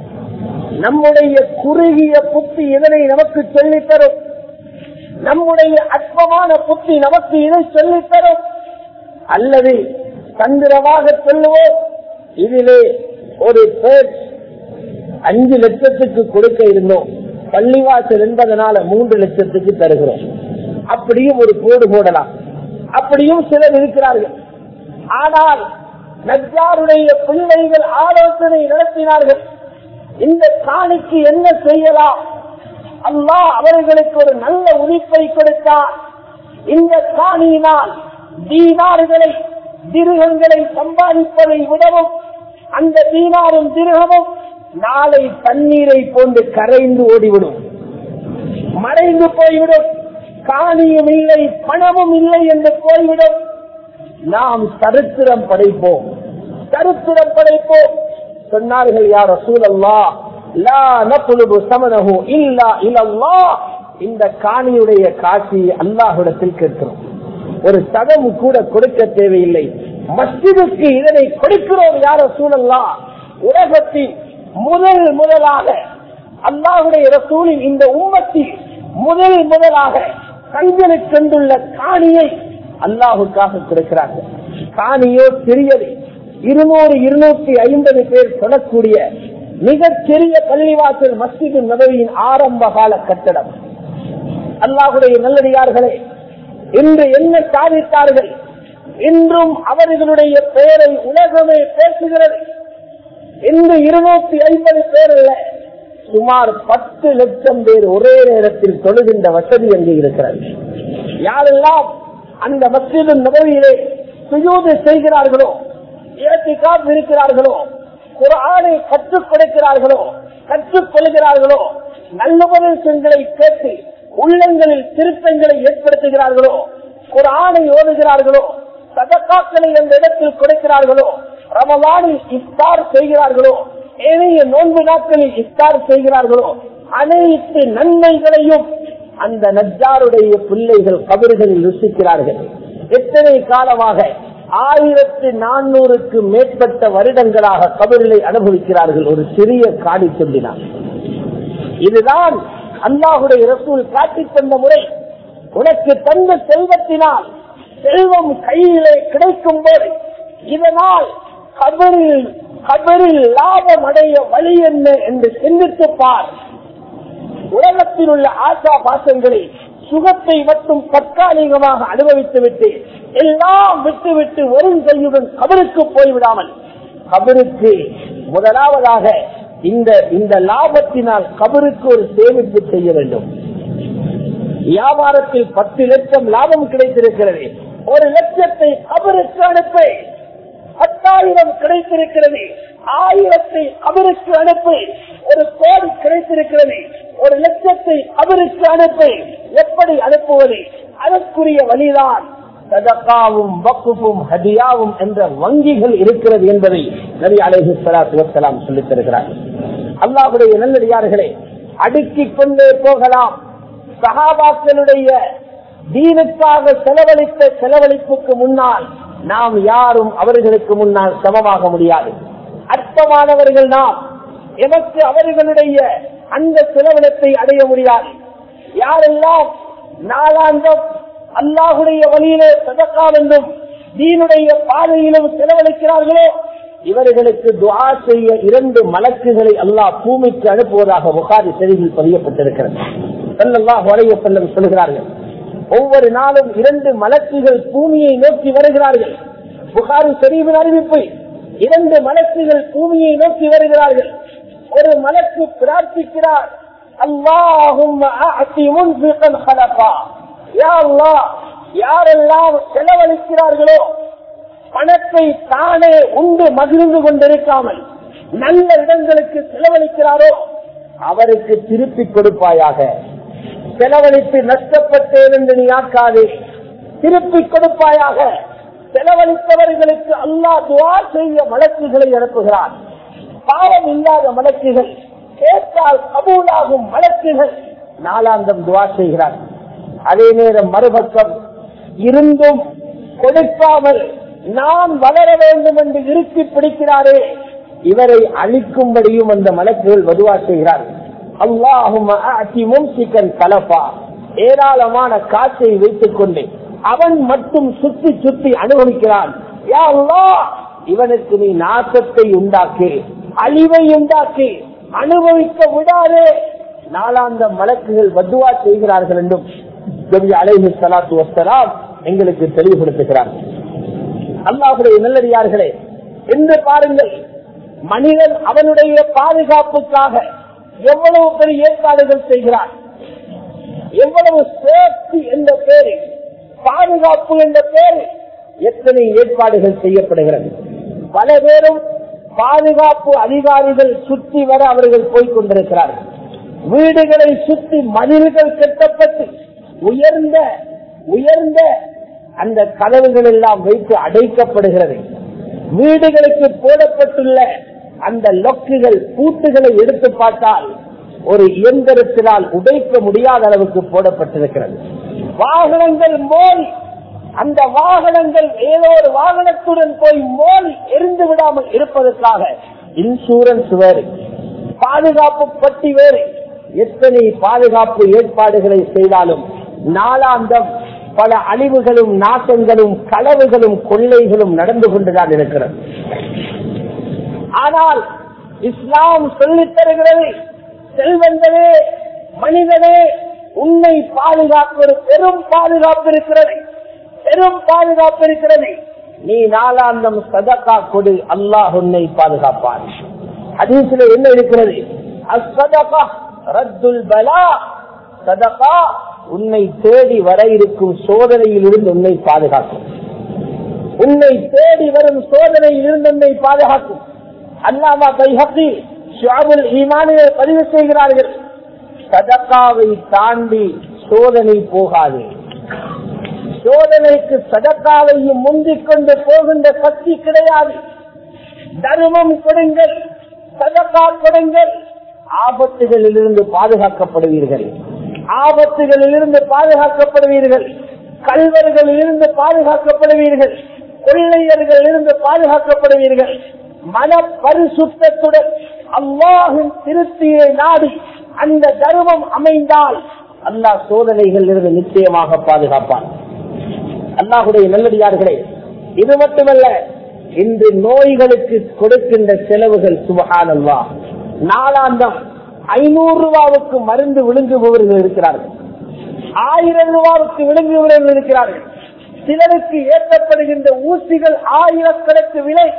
நம்முடைய குறுகிய புத்தி இதனை நமக்கு சொல்லித் தரும் நம்முடைய அற்பமான புத்தி நமக்கு இதை சொல்லித் தரும் அல்லது தந்திரமாக சொல்லுவோம் இதிலே ஒரு பேர்ச் அஞ்சு லட்சத்துக்கு கொடுக்க இருந்தோம் பள்ளிவாசல் என்பதனால மூன்று லட்சத்துக்கு தருகிறோம் அப்படியும் ஒரு போடு போடலாம் அப்படியும் சிலர் இருக்கிறார்கள் ஆனால் நஜாருடைய பிள்ளைகள் ஆலோசனை நடத்தினார்கள் இந்த காணிக்கு என்ன செய்யலாம் அல்லாஹ் அவர்களுக்கு ஒரு நல்ல உரிப்பை கொடுத்தார் இந்த காணியினால் தீனார்களை திருகங்களை சம்பாதிப்பதை விடவும் அந்த தீனாரும் திருகமும் நாளை தண்ணீரை போன்று கரைந்து ஓடிவிடும் மறைந்து போய்விடும் காணியும் இல்லை பணமும் இல்லை என்று போய்விடும் நாம் சரித்திரம் படைப்போம் சரித்திரம் படைப்போம் சொன்னார்கள் யார் ரசூலல்லா லா நத்லுபு சமனஹு இல்லா இலல்லாஹ் இந்த காணியுடைய காட்சி அல்லாஹ்விடத்தில் கேட்கிறோம் ஒரு சதம் கூட கொடுக்க தேவையில்லை மஸ்ஜிதுக்கு இதனை கொடுக்கிறோம் யார சூழல்லா உலகத்தில் முதல் முதலாக அல்லாஹுடைய ரசூலின் இந்த உம்மத்தில் முதல் முதலாக கண்களுக்கு சென்றுள்ள காணியை அல்லாஹுக்காக கொடுக்கிறார்கள் காணியோ சிறியது இருநூறு இருநூற்றி ஐம்பது பேர் சொல்லக்கூடிய மிகச் சிறிய பள்ளிவாசல் மஸ்ஜிது நபவியின் ஆரம்ப கால கட்டடம் அல்லாஹுடைய நல்லடியார்களே இன்று என்ன சாதித்தார்கள் இன்றும் அவர்களுடைய பெயரை உலகமே பேசுகிறது இன்று இருநூத்தி ஐம்பது பேர் அல்ல சுமார் பத்து லட்சம் பேர் ஒரே நேரத்தில் தொழுகின்ற வசதி அங்கே இருக்கிறது யாரெல்லாம் அந்த மஸ்ஜிது நபவியிலே சுயூது செய்கிறார்களோ ஏற்றிக்காப் இருக்கிறார்களோ குரானை கற்றுக் கொடுக்கிறார்களோ கற்றுக் கொள்கிறார்களோ நல்லுபதேசங்களை கேட்டு உள்ளங்களில் திருத்தங்களை ஏற்படுத்துகிறார்களோ குரானை ஓதுகிறார்களோ சதக்காக்களை அந்த இடத்தில் கொடுக்கிறார்களோ ரமலானில் இஃப்தார் செய்கிறார்களோ ஏனைய நோன்பு நாட்களில் இஃப்தார் செய்கிறார்களோ அனைத்து நன்மைகளையும் அந்த நஜாருடைய பிள்ளைகள் கபர்களில் ருசிக்கிறார்கள் எத்தனை காலமாக ஆயிரத்தி நானூறுக்கு மேற்பட்ட வருடங்களாக கபரிலை அனுபவிக்கிறார்கள் ஒரு சிறிய காடி சொல்லினார் இதுதான் அல்லாஹுடைய ரசூல் காட்டித் தந்த முறை உனக்கு தந்த செல்வத்தினால் செல்வம் கையிலே கிடைக்கும் போது இதனால் கபரில் கபரில் லாபம் அடைய வழி என்ன என்று சிந்தித்து பார் உலகத்தில் உள்ள ஆசா பாசங்களை சுகத்தை மட்டும் தற்காலிகமாக அனுபவித்துவிட்டு எல்லாம் விட்டுவிட்டு வெறும் கையுடன் கபருக்கு போய்விடாமல் கபருக்கு முதலாவதாக இந்த இந்த லாபத்தினால் கபருக்கு ஒரு சேமிப்பு செய்ய வேண்டும் வியாபாரத்தில் பத்து லட்சம் லாபம் கிடைத்திருக்கிறது ஒரு லட்சத்தை கபருக்கு அனுப்ப பத்தாயிரம் கிடைத்திருக்கிறது ஆயிரத்தை அவருக்கு அனுப்பு ஒரு கோடி கிடைத்திருக்கிறது ஒரு லட்சத்தை அவருக்கு அனுப்பு எப்படி அனுப்புவது அதற்குரிய வழிதான் சதக்காவும் வக்குப்பும் ஹதியாவும் என்ற வங்கிகள் இருக்கிறது என்பதை நபி அலேஹி சலாத்து வசலாம் சொல்லித் தருகிறார் அல்லாஹுடைய நல்லடியார்களே அடுக்கிக் கொண்டே போகலாம் சகாபாக்களுடைய தீனுக்காக செலவழித்த செலவழிப்புக்கு முன்னால் நாம் யாரும் அவர்களுக்கு முன்னால் சமமாக முடியாது அற்பமானவர்கள் நாம் எமக்கு அவர்களுடைய அந்த செலவினத்தை அடைய முடியாது யாரெல்லாம் நாளாந்தம் அல்லாஹுடைய வழியிலே சதக்காவென்றும் தீனுடைய பாதையிலும் செலவழிக்கிறார்களோ இவர்களுக்கு துவா செய்ய இரண்டு மலக்குகளை அல்லாஹ் பூமிக்கு அனுப்புவதாக புகாரி செய்தியில் பதியப்பட்டிருக்கிறது செல்லல்லாஹ் வளைய செல்லம் சொல்கிறார்கள் ஒவ்வொரு நாளும் இரண்டு மலக்குகள் பூமியை நோக்கி வருகிறார்கள் புகாரி செறிவின் அறிவிப்பு இரண்டு மலக்குகள் பூமியை நோக்கி வருகிறார்கள் ஒரு மலக்கு பிரார்த்திக்கிறார் அல்லாஹும் யாரெல்லாம் செலவழிக்கிறார்களோ பணத்தை தானே உண்டு மகிழ்ந்து கொண்டிருக்காமல் நல்ல இடங்களுக்கு செலவழிக்கிறாரோ அவருக்கு திருப்பி கொடுப்பாயாக செலவழித்து நஷ்டப்பட்டேன் என்று நீ ஆக்காதே திருப்பி கொடுப்பாயாக செலவழித்தவர்களுக்கு அல்லாஹ் துவா செய்ய வழக்குகளை அனுப்புகிறார் பாவம் இல்லாத வழக்குகள் கேட்டால் கபூலாகும் வழக்குகள் நாளாந்தம் துவா செய்கிறார் அதே நேரம் மறுபக்கம் இருந்தும் கொடுக்காமல் நான் வளர வேண்டும் என்று இறுக்கி பிடிக்கிறாரே இவரை அழிக்கும்படியும் அந்த மலக்குகள் வதுவா செய்கிறார் அல்லாஹும் கலப்பா ஏராளமான காற்றை வைத்துக் கொண்டு அவன் மட்டும் சுத்தி சுத்தி அனுபவிக்கிறான் யா அல்லாஹ், இவனுக்கு நீ நாசத்தை உண்டாக்கி அழிவை உண்டாக்கி அனுபவிக்க விடாதே நாளாந்த மலக்குகள் வதுவா செய்கிறார்கள் என்றும் நபி அலைஹி ஸலாத்து வஸ்ஸலாம் எங்களுக்கு தெளிவுபடுத்துகிறார் அல்லாஹுடைய நல்லடியார்களே என்று பாருங்கள் மனிதன் அவனுடைய பாதுகாப்புக்காக எவ்வளவு பெரிய ஏற்பாடுகள் செய்கிறான் எவ்வளவு சேஃப்டி என்ற பேரில் பாதுகாப்பு என்ற பேரில் எத்தனை ஏற்பாடுகள் செய்யப்படுகிறது பல பேரும் பாதுகாப்பு அதிகாரிகள் சுற்றி வர அவர்கள் போய்க் கொண்டிருக்கிறார்கள் வீடுகளை சுற்றி மதில்கள் கட்டப்பட்டு உயர்ந்த உயர்ந்த அந்த கதவுகள் எல்லாம் வைத்து அடைக்கப்படுகிறது வீடுகளுக்கு போடப்பட்டுள்ள அந்த லொக்குகள் பூட்டுகளை எடுத்து பார்த்தால் ஒரு இயந்திரத்தினால் உடைக்க முடியாத அளவுக்கு போடப்பட்டிருக்கிறது வாகனங்கள் மோதி அந்த வாகனங்கள் ஏதோ ஒரு வாகனத்துடன் போய் மோதி எரிந்து விடாமல் இருப்பதற்காக இன்சூரன்ஸ் வேறு பாதுகாப்பு பட்டி வேறு எத்தனை பாதுகாப்பு ஏற்பாடுகளை செய்தாலும் நாளாந்தம் பல அழிவுகளும் நாசங்களும் களவுகளும் கொள்ளைகளும் நடந்து கொண்டுதான் இருக்கிறது ஆனால் இஸ்லாம் சொல்லித் தருகிறது செல்வந்தனே மனிதனே உன்னை பாதுகாப்பது பெரும் பாதுகாப்பு இருக்கிறது பெரும் பாதுகாப்பு இருக்கிறது நீ நாளாந்தம் சதக்கா கொடு அல்லாஹ் உன்னை பாதுகாப்பான் ஹதீஸ்ல என்ன இருக்கிறது அஸ்ஸதகா ரத்துல் பலா சதகா உன்னை தேடி வர இருக்கும் சோதனையில் இருந்து உன்னை பாதுகாக்கும் உன்னை தேடி வரும் சோதனையில் இருந்து உன்னை பாதுகாக்கும் அல்லாமா கைஹக்கி ஷாபுல் ஈமானியை பதிவு செய்கிறார்கள் சதக்காவை தாண்டி சோதனை போகாது சோதனைக்கு சதக்காவையும் முந்திக் கொண்டு போகின்ற சக்தி கிடையாது தர்மம் கொடுங்கள் சதக்கா கொடுங்கள் ஆபத்துகளில் இருந்து பாதுகாக்கப்படுவீர்கள் ஆபத்துகளில் இருந்து பாதுகாக்கப்படுவீர்கள் கல்வர்களில் இருந்து பாதுகாக்கப்படுவீர்கள் கொள்ளையர்கள் இருந்து பாதுகாக்கப்படுவீர்கள் மன பரிசுத்தத்துடன் அல்லாஹின் திருப்தியை நாடி அந்த தர்மம் அமைந்தால் அல்லாஹ் சோதனைகள் இருந்து நிச்சயமாக பாதுகாப்பான் அல்லாஹுடைய நல்லடியார்களே இது மட்டுமல்ல இன்று நோய்களுக்கு கொடுக்கின்ற செலவுகள் சுபகான் அல்லா நாளாந்தம் ஐநூறு ரூபாவுக்கு மருந்து விழுங்குபவர்கள் இருக்கிறார்கள் ஆயிரம் ரூபாவுக்கு விழுங்குபவர்கள் இருக்கிறார்கள் சிலருக்கு ஏற்றப்படுகின்ற ஊசிகள் ஆயிரக்கணக்கு விலை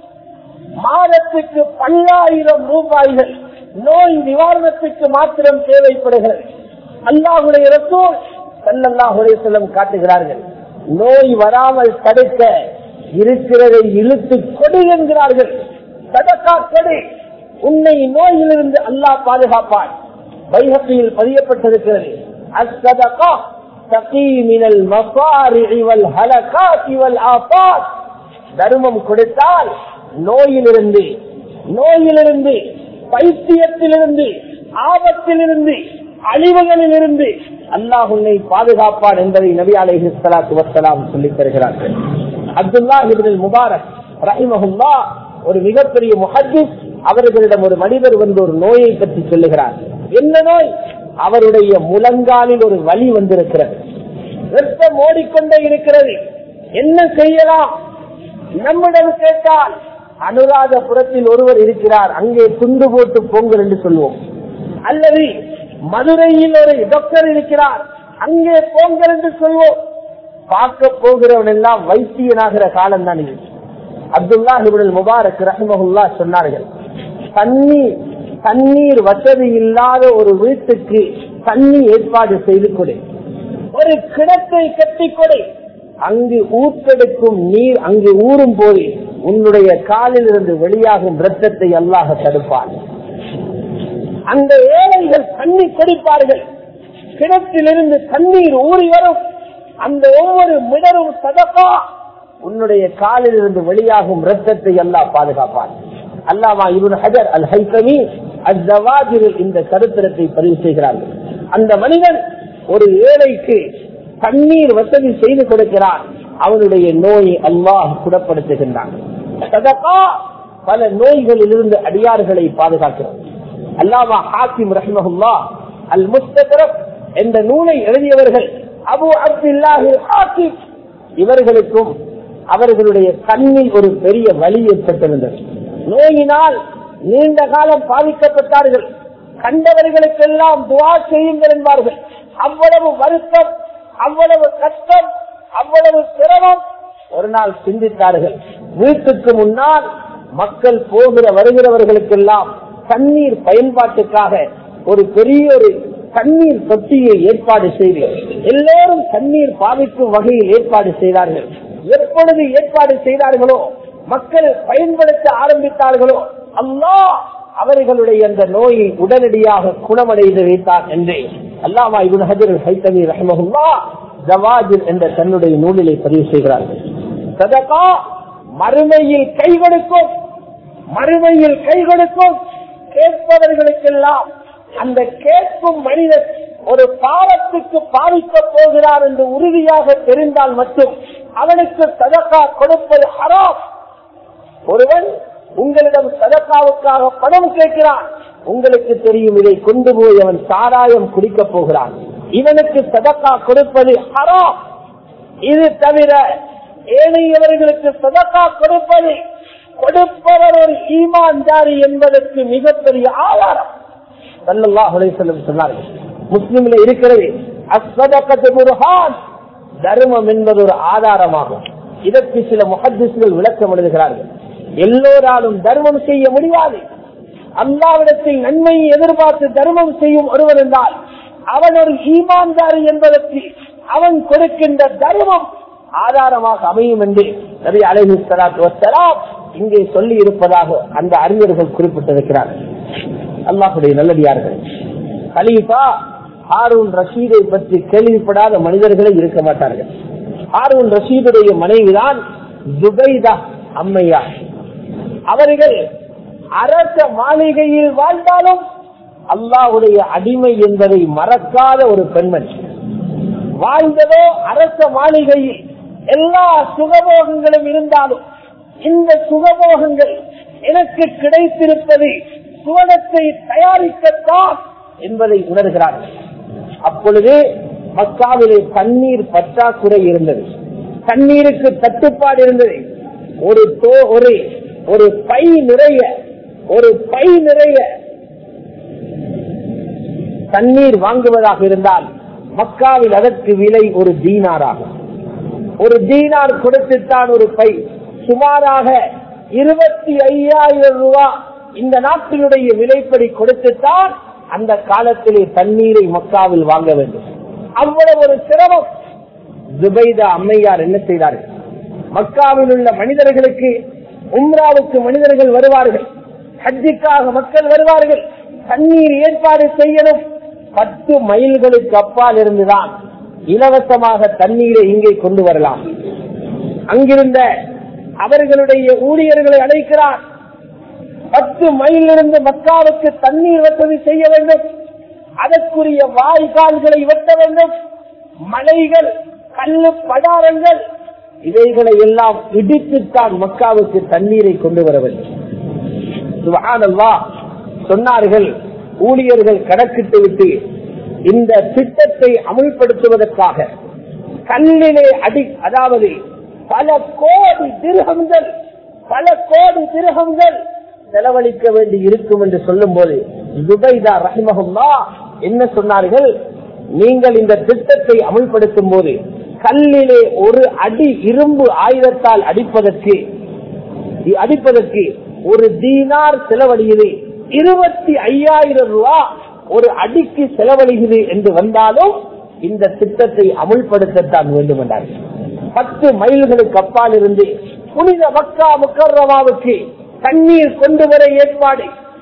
மாதத்துக்கு பல்லாயிரம் ரூபாய்கள் நோய் நிவாரணத்துக்கு மாத்திரம் தேவைப்படுகிறது அல்லாஹுடைய ரசூல் சல்லல்லாஹுடைய செல்லம் காட்டுகிறார்கள் நோய் வராமல் தடுக்க இருக்கிறதை இழுத்து கொடு என்கிறார்கள் சதக்கா கொடு உன்னை நோயிலிருந்து அல்லாஹ் பாதுகாப்பான் வைகப்பியில் பதியப்பட்டிருக்கிறது அஸ்ஸதகா தகீ மினல் மஃபாரிஇ வல் ஹலகாத்தி வல் ஆஃபாத் தர்மம் கொடுத்தால் நோயிலிருந்து நோயிலிருந்து பைத்தியத்திலிருந்து ஆபத்திலிருந்து அழிவுகளிலிருந்து அல்லாஹ் உன்னை பாதுகாப்பான் என்பதை நபி அலைஹி ஸலாத்து வஸ்ஸலாம் சொல்லித் தருகிறார்கள் அப்துல்லா இப்னுல் முபாரக் ரஹிமஹுல்லா ஒரு மிகப்பெரிய முஹத்திஸ் அவர்களிடம் ஒரு மனிதர் வந்து ஒரு நோயை பற்றி சொல்லுகிறார் என்ன நோய் அவருடைய முழங்காலில் ஒரு வலி வந்திருக்கிறது ரத்தம் ஓடிக்கொண்டே இருக்கிறது என்ன செய்யலாம் நம்மிடம் கேட்டால் அனுராதபுரத்தில் ஒருவர் இருக்கிறார் அங்கே துண்டு போட்டு போங்கள் என்று சொல்வோம் அல்லது மதுரையில் ஒரு டாக்டர் இருக்கிறார் அங்கே போங்கள் என்று சொல்வோம் பார்க்க போகிறவன் எல்லாம் வைத்தியனாகிற காலம் தான் இது அப்துல்லா இவர்கள் முபாரக் ரஹ்மஹுல்லா சொன்னார்கள் தண்ணீர் தண்ணீர் வசதி இல்லாத ஒரு வீட்டுக்கு தண்ணி ஏற்பாடு செய்து கொடு ஒரு கிணத்தை கட்டிக் கொடு அங்கு ஊற்றெடுக்கும் நீர் அங்கு ஊறும் போது உன்னுடைய காலில் இருந்து வெளியாகும் ரத்தத்தை அல்லாஹ் தடுப்பான் அந்த ஏழைகள் தண்ணீர் குடிப்பார்கள் கிணற்றிலிருந்து தண்ணீர் ஊறி வரும் அந்த ஒவ்வொரு மிடரும் சதப்பா உன்னுடைய காலில் இருந்து வெளியாகும் ரத்தத்தை எல்லாம் பாதுகாப்பான் அல்லாமா இவன் ஹஜர் அல் ஹைசமி அஜவாஜில் இந்த சரித்திரத்தை பதிவு செய்கிறார்கள் அந்த மனிதன் ஒரு ஏழைக்கு தண்ணீர் வசதி செய்து கொடுக்கிறான் அவனுடைய நோயை அல்லாஹ் குணப்படுத்துகின்றான் சதகா பல நோய்களில் இருந்து அடியார்களை பாதுகாக்கிறது அல்லாமா ஹாக்கிம் ரஹ்மஹுல்லா அல் முஸ்தரப் என்ற நூலை எழுதியவர்கள் அபு அப்துல்லாஹி ஹாக்கிம் இவர்களுக்கும் அவர்களுடைய கண்ணில் ஒரு பெரிய வலி ஏற்பட்டிருந்தது நோயினால் நீண்ட காலம் பாதிக்கப்பட்டார்கள் கண்டவர்களுக்கெல்லாம் துவா செய்யுங்கள் என்பார்கள் அவ்வளவு வருத்தம் அவ்வளவு கஷ்டம் அவ்வளவு சிரமம் ஒரு நாள் சிந்தித்தார்கள் வீட்டுக்கு முன்னால் மக்கள் போகிற வருகிறவர்களுக்கெல்லாம் தண்ணீர் பயன்பாட்டுக்காக ஒரு பெரிய ஒரு தண்ணீர் தொட்டியை ஏற்பாடு செய்து எல்லோரும் தண்ணீர் பாவிக்கும் வகையில் ஏற்பாடு செய்தார்கள் எப்பொழுது ஏற்பாடு செய்தார்களோ மக்கள் பயன்படுத்த ஆரம்பித்தார்களோ அல்லாஹ் அவர்களுடைய அந்த நோயை உடனடியாக குணமடைந்து வைத்தார் என்று அல்லாமா இபுன் ஹஜர் ஹைத்தமி ரஹமஹுல்லா ஜவாஜில் என்ற தன்னுடைய நூலிலை பதிவு செய்கிறார்கள் சதகா மறுமையில் கை கொடுக்கும் மறுமையில் கை கொடுக்கும் கேட்பவர்களுக்கெல்லாம் அந்த கேட்கும் மனிதன் ஒரு பாவத்துக்கு பாதிக்க போகிறார் என்று உறுதியாக தெரிந்தால் மட்டும் அவனுக்கு சதக்கா கொடுப்பது ஹராம் ஒருவன் உங்களிடம் சதக்காவுக்காக பணம் கேட்கிறான் உங்களுக்கு தெரியும் இதை கொண்டு போய் அவன் சாராயம் குடிக்க போகிறான் இவனுக்கு சதக்கா கொடுப்பது ஹராம் இது தவிர ஏனையவர்களுக்கு சதக்கா கொடுப்பது கொடுப்பவர் ஒரு ஈமான்தாரி என்பதற்கு மிகப்பெரிய ஆதாரம் சொன்னார்கள் முஸ்லிம்ல இருக்கிறது அஸ்வதக்கத்து புருஹான் தர்மம் என்பது ஒரு ஆதாரமாகும் இதற்கு சில முகத்திசுகள் விளக்கம் எழுதுகிறார்கள் எல்லோராலும் தர்மம் செய்ய முடியாது அல்லாவிடத்தில் நன்மையை எதிர்பார்த்து தர்மம் செய்யும் ஒருவர் என்றால் அவன் ஒரு ஈமான்தாரி என்பதற்கு அவன் கொடுக்கின்ற தர்மம் ஆதாரமாக அமையும் என்று நபி அலஹி சலாத்து வசலாம் இங்கே சொல்லி இருப்பதாக அந்த அறிஞர்கள் குறிப்பிட்டிருக்கிறார்கள் அல்லாஹுடைய நல்லடியார்கள் கலீஃபா ஹாரூன் ரஷீதை பற்றி கேள்விப்படாத மனிதர்களே இருக்க மாட்டார்கள் ஹாரூன் ரஷீதுடைய மனைவிதான் ஜுபைதா அம்மையா அவர்கள் அரச மாளிகையில் வாழ்ந்தாலும் அல்லாஹுடைய அடிமை என்பதை மறக்காத ஒரு பெண்மணி வாழ்ந்ததோ அரச மாளிகையில் எல்லா சுகபோகங்களும் இருந்தாலும் இந்த சுகபோகங்கள் எனக்கு கிடைத்திருப்பது சுவனத்தை தயாரிக்கத்தான் என்பதை உணர்கிறார்கள் அப்பொழுது மக்காவிலே தண்ணீர் பற்றாக்குறை இருந்தது தண்ணீருக்கு தட்டுப்பாடு இருந்தது ஒரு தோ ஒரு ஒரு பை நிறைய ஒரு பை நிறைய தண்ணீர் வாங்குவதாக இருந்தால் மக்காவில் அதற்கு விலை ஒரு தீனாராகும் ஒரு தீனார் கொடுத்துத்தான் ஒரு பை சுமாராக இருபத்தி ஐயாயிரம் ரூபாய் இந்த நாட்டினுடைய விலைப்படி கொடுத்துத்தான் அந்த காலத்திலே தண்ணீரை மக்காவில் வாங்க வேண்டும் அவ்வளவு ஒரு சிரமம் துபைதா அம்மையார் என்ன செய்தார்கள் மக்காவில் உள்ள மனிதர்களுக்கு உம்ராவுக்கு மனிதர்கள் வருவார்கள் ஹஜ்ஜிக்காக மக்கள் வருவார்கள் தண்ணீர் ஏற்பாடு செய்யணும் பத்து மைல்களுக்கு அப்பால் இருந்துதான் இலவசமாக தண்ணீரை இங்கே கொண்டு வரலாம் அங்கிருந்த அவர்களுடைய ஊழியர்களை அழைக்கிறார் பத்து மைல் இருந்து மக்காவுக்கு தண்ணீர் வசதி செய்ய வேண்டும் அதற்குரிய வாய்க்கால்களை வெட்ட வேண்டும் மலைகள் கல்லு படாரங்கள் இவைகளை எல்லாம் இடித்துத்தான் மக்காவுக்கு தண்ணீரை கொண்டு வர வேண்டும் சுபஹானல்லாஹ் சொன்னார்கள் ஊழியர்கள் கணக்கிட்டு விட்டு இந்த திட்டத்தை அமுல்படுத்துவதற்காக கல்லிலே அடி அதாவது பல கோடி திருகங்கள் பல கோடி திருகங்கள் செலவழிக்க வேண்டி இருக்கும் என்று சொல்லும் போது துபைதா ரஹிமஹுல்லா என்ன சொன்னார்கள் நீங்கள் இந்த திட்டத்தை அமுல்படுத்தும் போது கல்லிலே ஒரு அடி இரும்பு ஆயுதத்தால் அடிப்பதற்கு அடிப்பதற்கு ஒரு தீனார் செலவழியுது இருபத்தி ஐயாயிரம் ரூபாய் ஒரு அடிக்கு செலவழிகுது என்று வந்தாலும் இந்த திட்டத்தை அமுல்படுத்தத்தான் வேண்டும் என்றார்கள் பத்து மைல்களுக்கு அப்பால் இருந்து புனித மக்கா முக்கர்ரமாவுக்கு தண்ணீர் கொண்டு வர ஏற்பாடு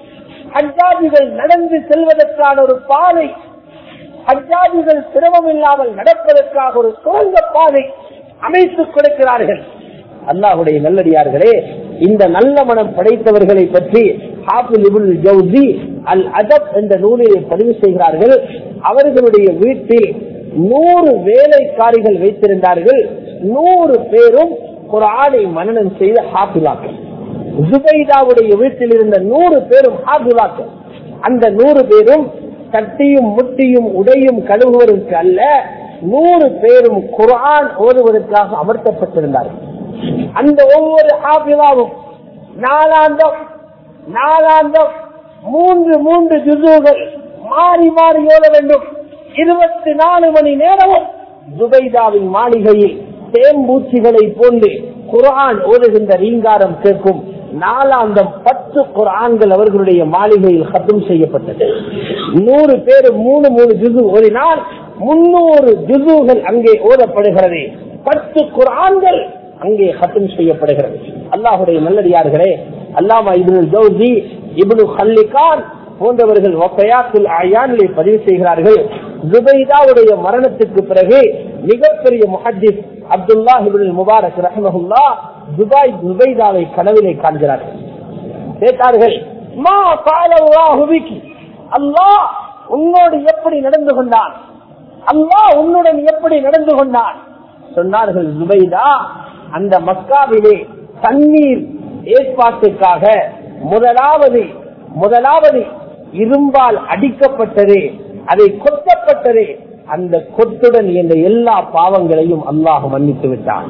ஹஜ்ஜாஜிகள் நடந்து செல்வதற்கான ஒரு பாதை ஹஜ்ஜாஜிகள் சிரமம் இல்லாமல் நடப்பதற்காக ஒரு சுரங்க பாதை அமைத்துக் கொடுக்கிறார்கள் அல்லாஹுடைய நல்லடியார்களே இந்த நல்ல மனம் படைத்தவர்களை பற்றி ஹாஃபில் இபுல் ஜவுசி அல் அதப் என்ற நூலிலே பதிவு செய்கிறார்கள் அவர்களுடைய வீட்டில் நூறு வேலைக்காரிகள் வைத்திருந்தார்கள் நூறு பேரும் ஒரு ஆடை மனநம் செய்த ஹாஃபிலாக்கள் ஜுபைதாவுடைய வீட்டில் இருந்த நூறு பேரும் ஹாஃபிலாக்கள் அந்த நூறு பேரும் தட்டியும் முட்டியும் உடையும் கழுவுவதற்கு அல்ல நூறு பேரும் குரான் ஓதுவதற்காக அமர்த்தப்பட்டிருந்தார்கள் அந்த ஒவ்வொரு ஹாபிலாவும் நாலாந்தம் நாலாந்தம் மூன்று மூன்று ஜுசுகள் மாறி மாறி ஓட வேண்டும் இருபத்தி நாலு மணி நேரமும் ஜுபைதாவின் மாளிகையில் தேம்பூச்சிகளை போன்று குரான் ஓதுகின்ற ரீங்காரம் கேட்கும் நாலாந்தம் பத்து குரான்கள் அவர்களுடைய மாளிகையில் ஹத்தும் செய்யப்பட்டது நூறு பேர் மூணு மூணு ஜுசு ஓடினால் முன்னூறு ஜுசுகள் அங்கே ஓதப்படுகிறது பத்து குரான்கள் அங்கே ஹத்தம் செய்யப்படுகிறது அல்லாஹுடைய நல்லடியார்களே அல்லாமா இப்னு ஜவுசி இப்னு ஹல்லிகான் போன்றவர்கள் வஃபயாத்துல் அயானிலே பதிவு செய்கிறார்கள் ஜுபைதாவுடைய மரணத்துக்கு பிறகு மிகப்பெரிய முஹத்திஸ் அப்துல்லா இப்னு முபாரக் ரஹ்மஹுல்லா துபாய் ஜுபைதாவை கனவிலே காண்கிறார்கள் கேட்டார்கள் மா காலல்லாஹு பிகி அல்லாஹ் உன்னோடு எப்படி நடந்து கொண்டான் அல்லாஹ் உன்னுடன் எப்படி நடந்து கொண்டான் சொன்னார்கள் ஜுபைதா அந்த மக்காவிலே தண்ணீர் ஏற்பாட்டுக்காக முதலாவது முதலாவது இரும்பால் அடிக்கப்பட்டது அதை கொத்தப்பட்டது அந்த கொத்துடன் என்ற எல்லா பாவங்களையும் அல்லாஹ் மன்னித்து விட்டான்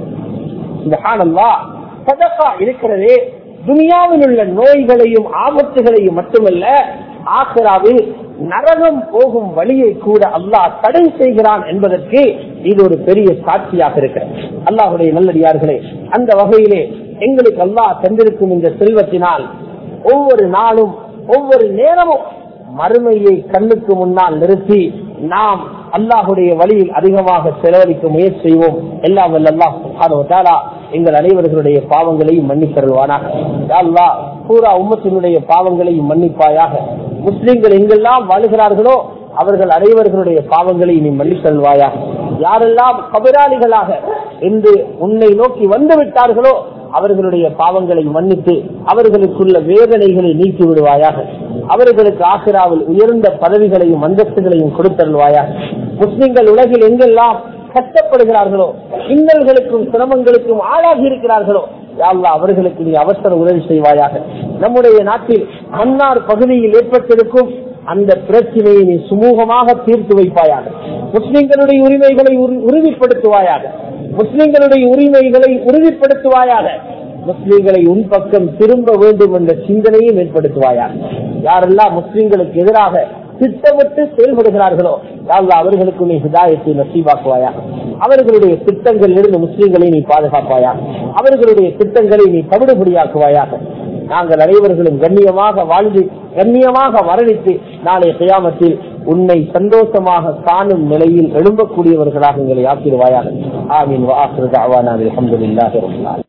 இருக்கிறதே துனியாவில் உள்ள நோய்களையும் ஆபத்துகளையும் மட்டுமல்ல ஆசிராவில் நரகம் போகும் வழியை கூட அல்லாஹ் தடை செய்கிறான் என்பதற்கு இது ஒரு பெரிய சாட்சியாக இருக்கிறது அல்லாஹுடைய நல்லடியார்களே அந்த வகையிலே எங்களுக்கு அல்லாஹ் தந்திருக்கும் இந்த செல்வத்தினால் ஒவ்வொரு நாளும் ஒவ்வொரு நேரமும் மறுமையை கண்ணுக்கு முன்னால் நிறுத்தி நாம் அல்லாஹுடைய வழியில் அதிகமாக செலவழிக்க முயற்சி செய்வோம் எல்லாம் அல்லாஹ் எங்கள் அனைவர்களுடைய பாவங்களையும் மன்னித்தருவானாக அல்லாஹ் பூரா உம்மத்தினுடைய பாவங்களையும் மன்னிப்பாயாக முஸ்லிம்கள் எங்கெல்லாம் வாழுகிறார்களோ அவர்கள் அனைவர்களுடைய பாவங்களை நீ மன்னித்தல்வாயாக யாரெல்லாம் கபிராளிகளாக என்று உன்னை நோக்கி வந்து விட்டார்களோ அவர்களுடைய பாவங்களை மன்னித்து அவர்களுக்குள்ள வேதனைகளை நீக்கி விடுவாயாக அவர்களுக்கு ஆசிராவில் உயர்ந்த பதவிகளையும் அந்தஸ்துகளையும் கொடுத்தருள்வாயாக முஸ்லிம்கள் உலகில் எங்கெல்லாம் கஷ்டப்படுகிறார்களோ இன்னல்களுக்கும் சிரமங்களுக்கும் ஆளாகி இருக்கிறார்களோ யாழ்லா அவர்களுக்கு நீ அவசர உதவி செய்வாயாக நம்முடைய நாட்டில் மன்னார் பகுதியில் ஏற்பட்டிருக்கும் அந்த பிரச்சனையை நீ சுமூகமாக தீர்த்து வைப்பாயாக முஸ்லிம்களுடைய உரிமைகளை உறுதிப்படுத்துவாயாக முஸ்லிம்களுடைய உரிமைகளை உறுதிப்படுத்துவாயாக முஸ்லிம்களை உன் பக்கம் திரும்ப வேண்டும் என்ற சிந்தனையும் ஏற்படுத்துவாயாக யாரெல்லாம் முஸ்லிம்களுக்கு எதிராக திட்டமிட்டு செயல்படுகிறார்களோ யாழ்லா அவர்களுக்கு நீ ஹிதாயத்தை நசீவாக்குவாயா அவர்களுடைய திட்டங்களில் இருந்து முஸ்லிம்களை நீ பாதுகாப்பாயா அவர்களுடைய திட்டங்களை நீ தவிடுபடியாக்குவாயாக நாங்கள் அனைவர்களும் கண்ணியமாக வாழ்ந்து கண்ணியமாக மரணித்து நாளை கியாமத்தில் உன்னை சந்தோஷமாக காணும் நிலையில் எழும்பக்கூடியவர்களாக எங்களை ஆக்கிடுவாயாக ஆமீன் வாக்குறது அவானா அலமதுல்லாஹி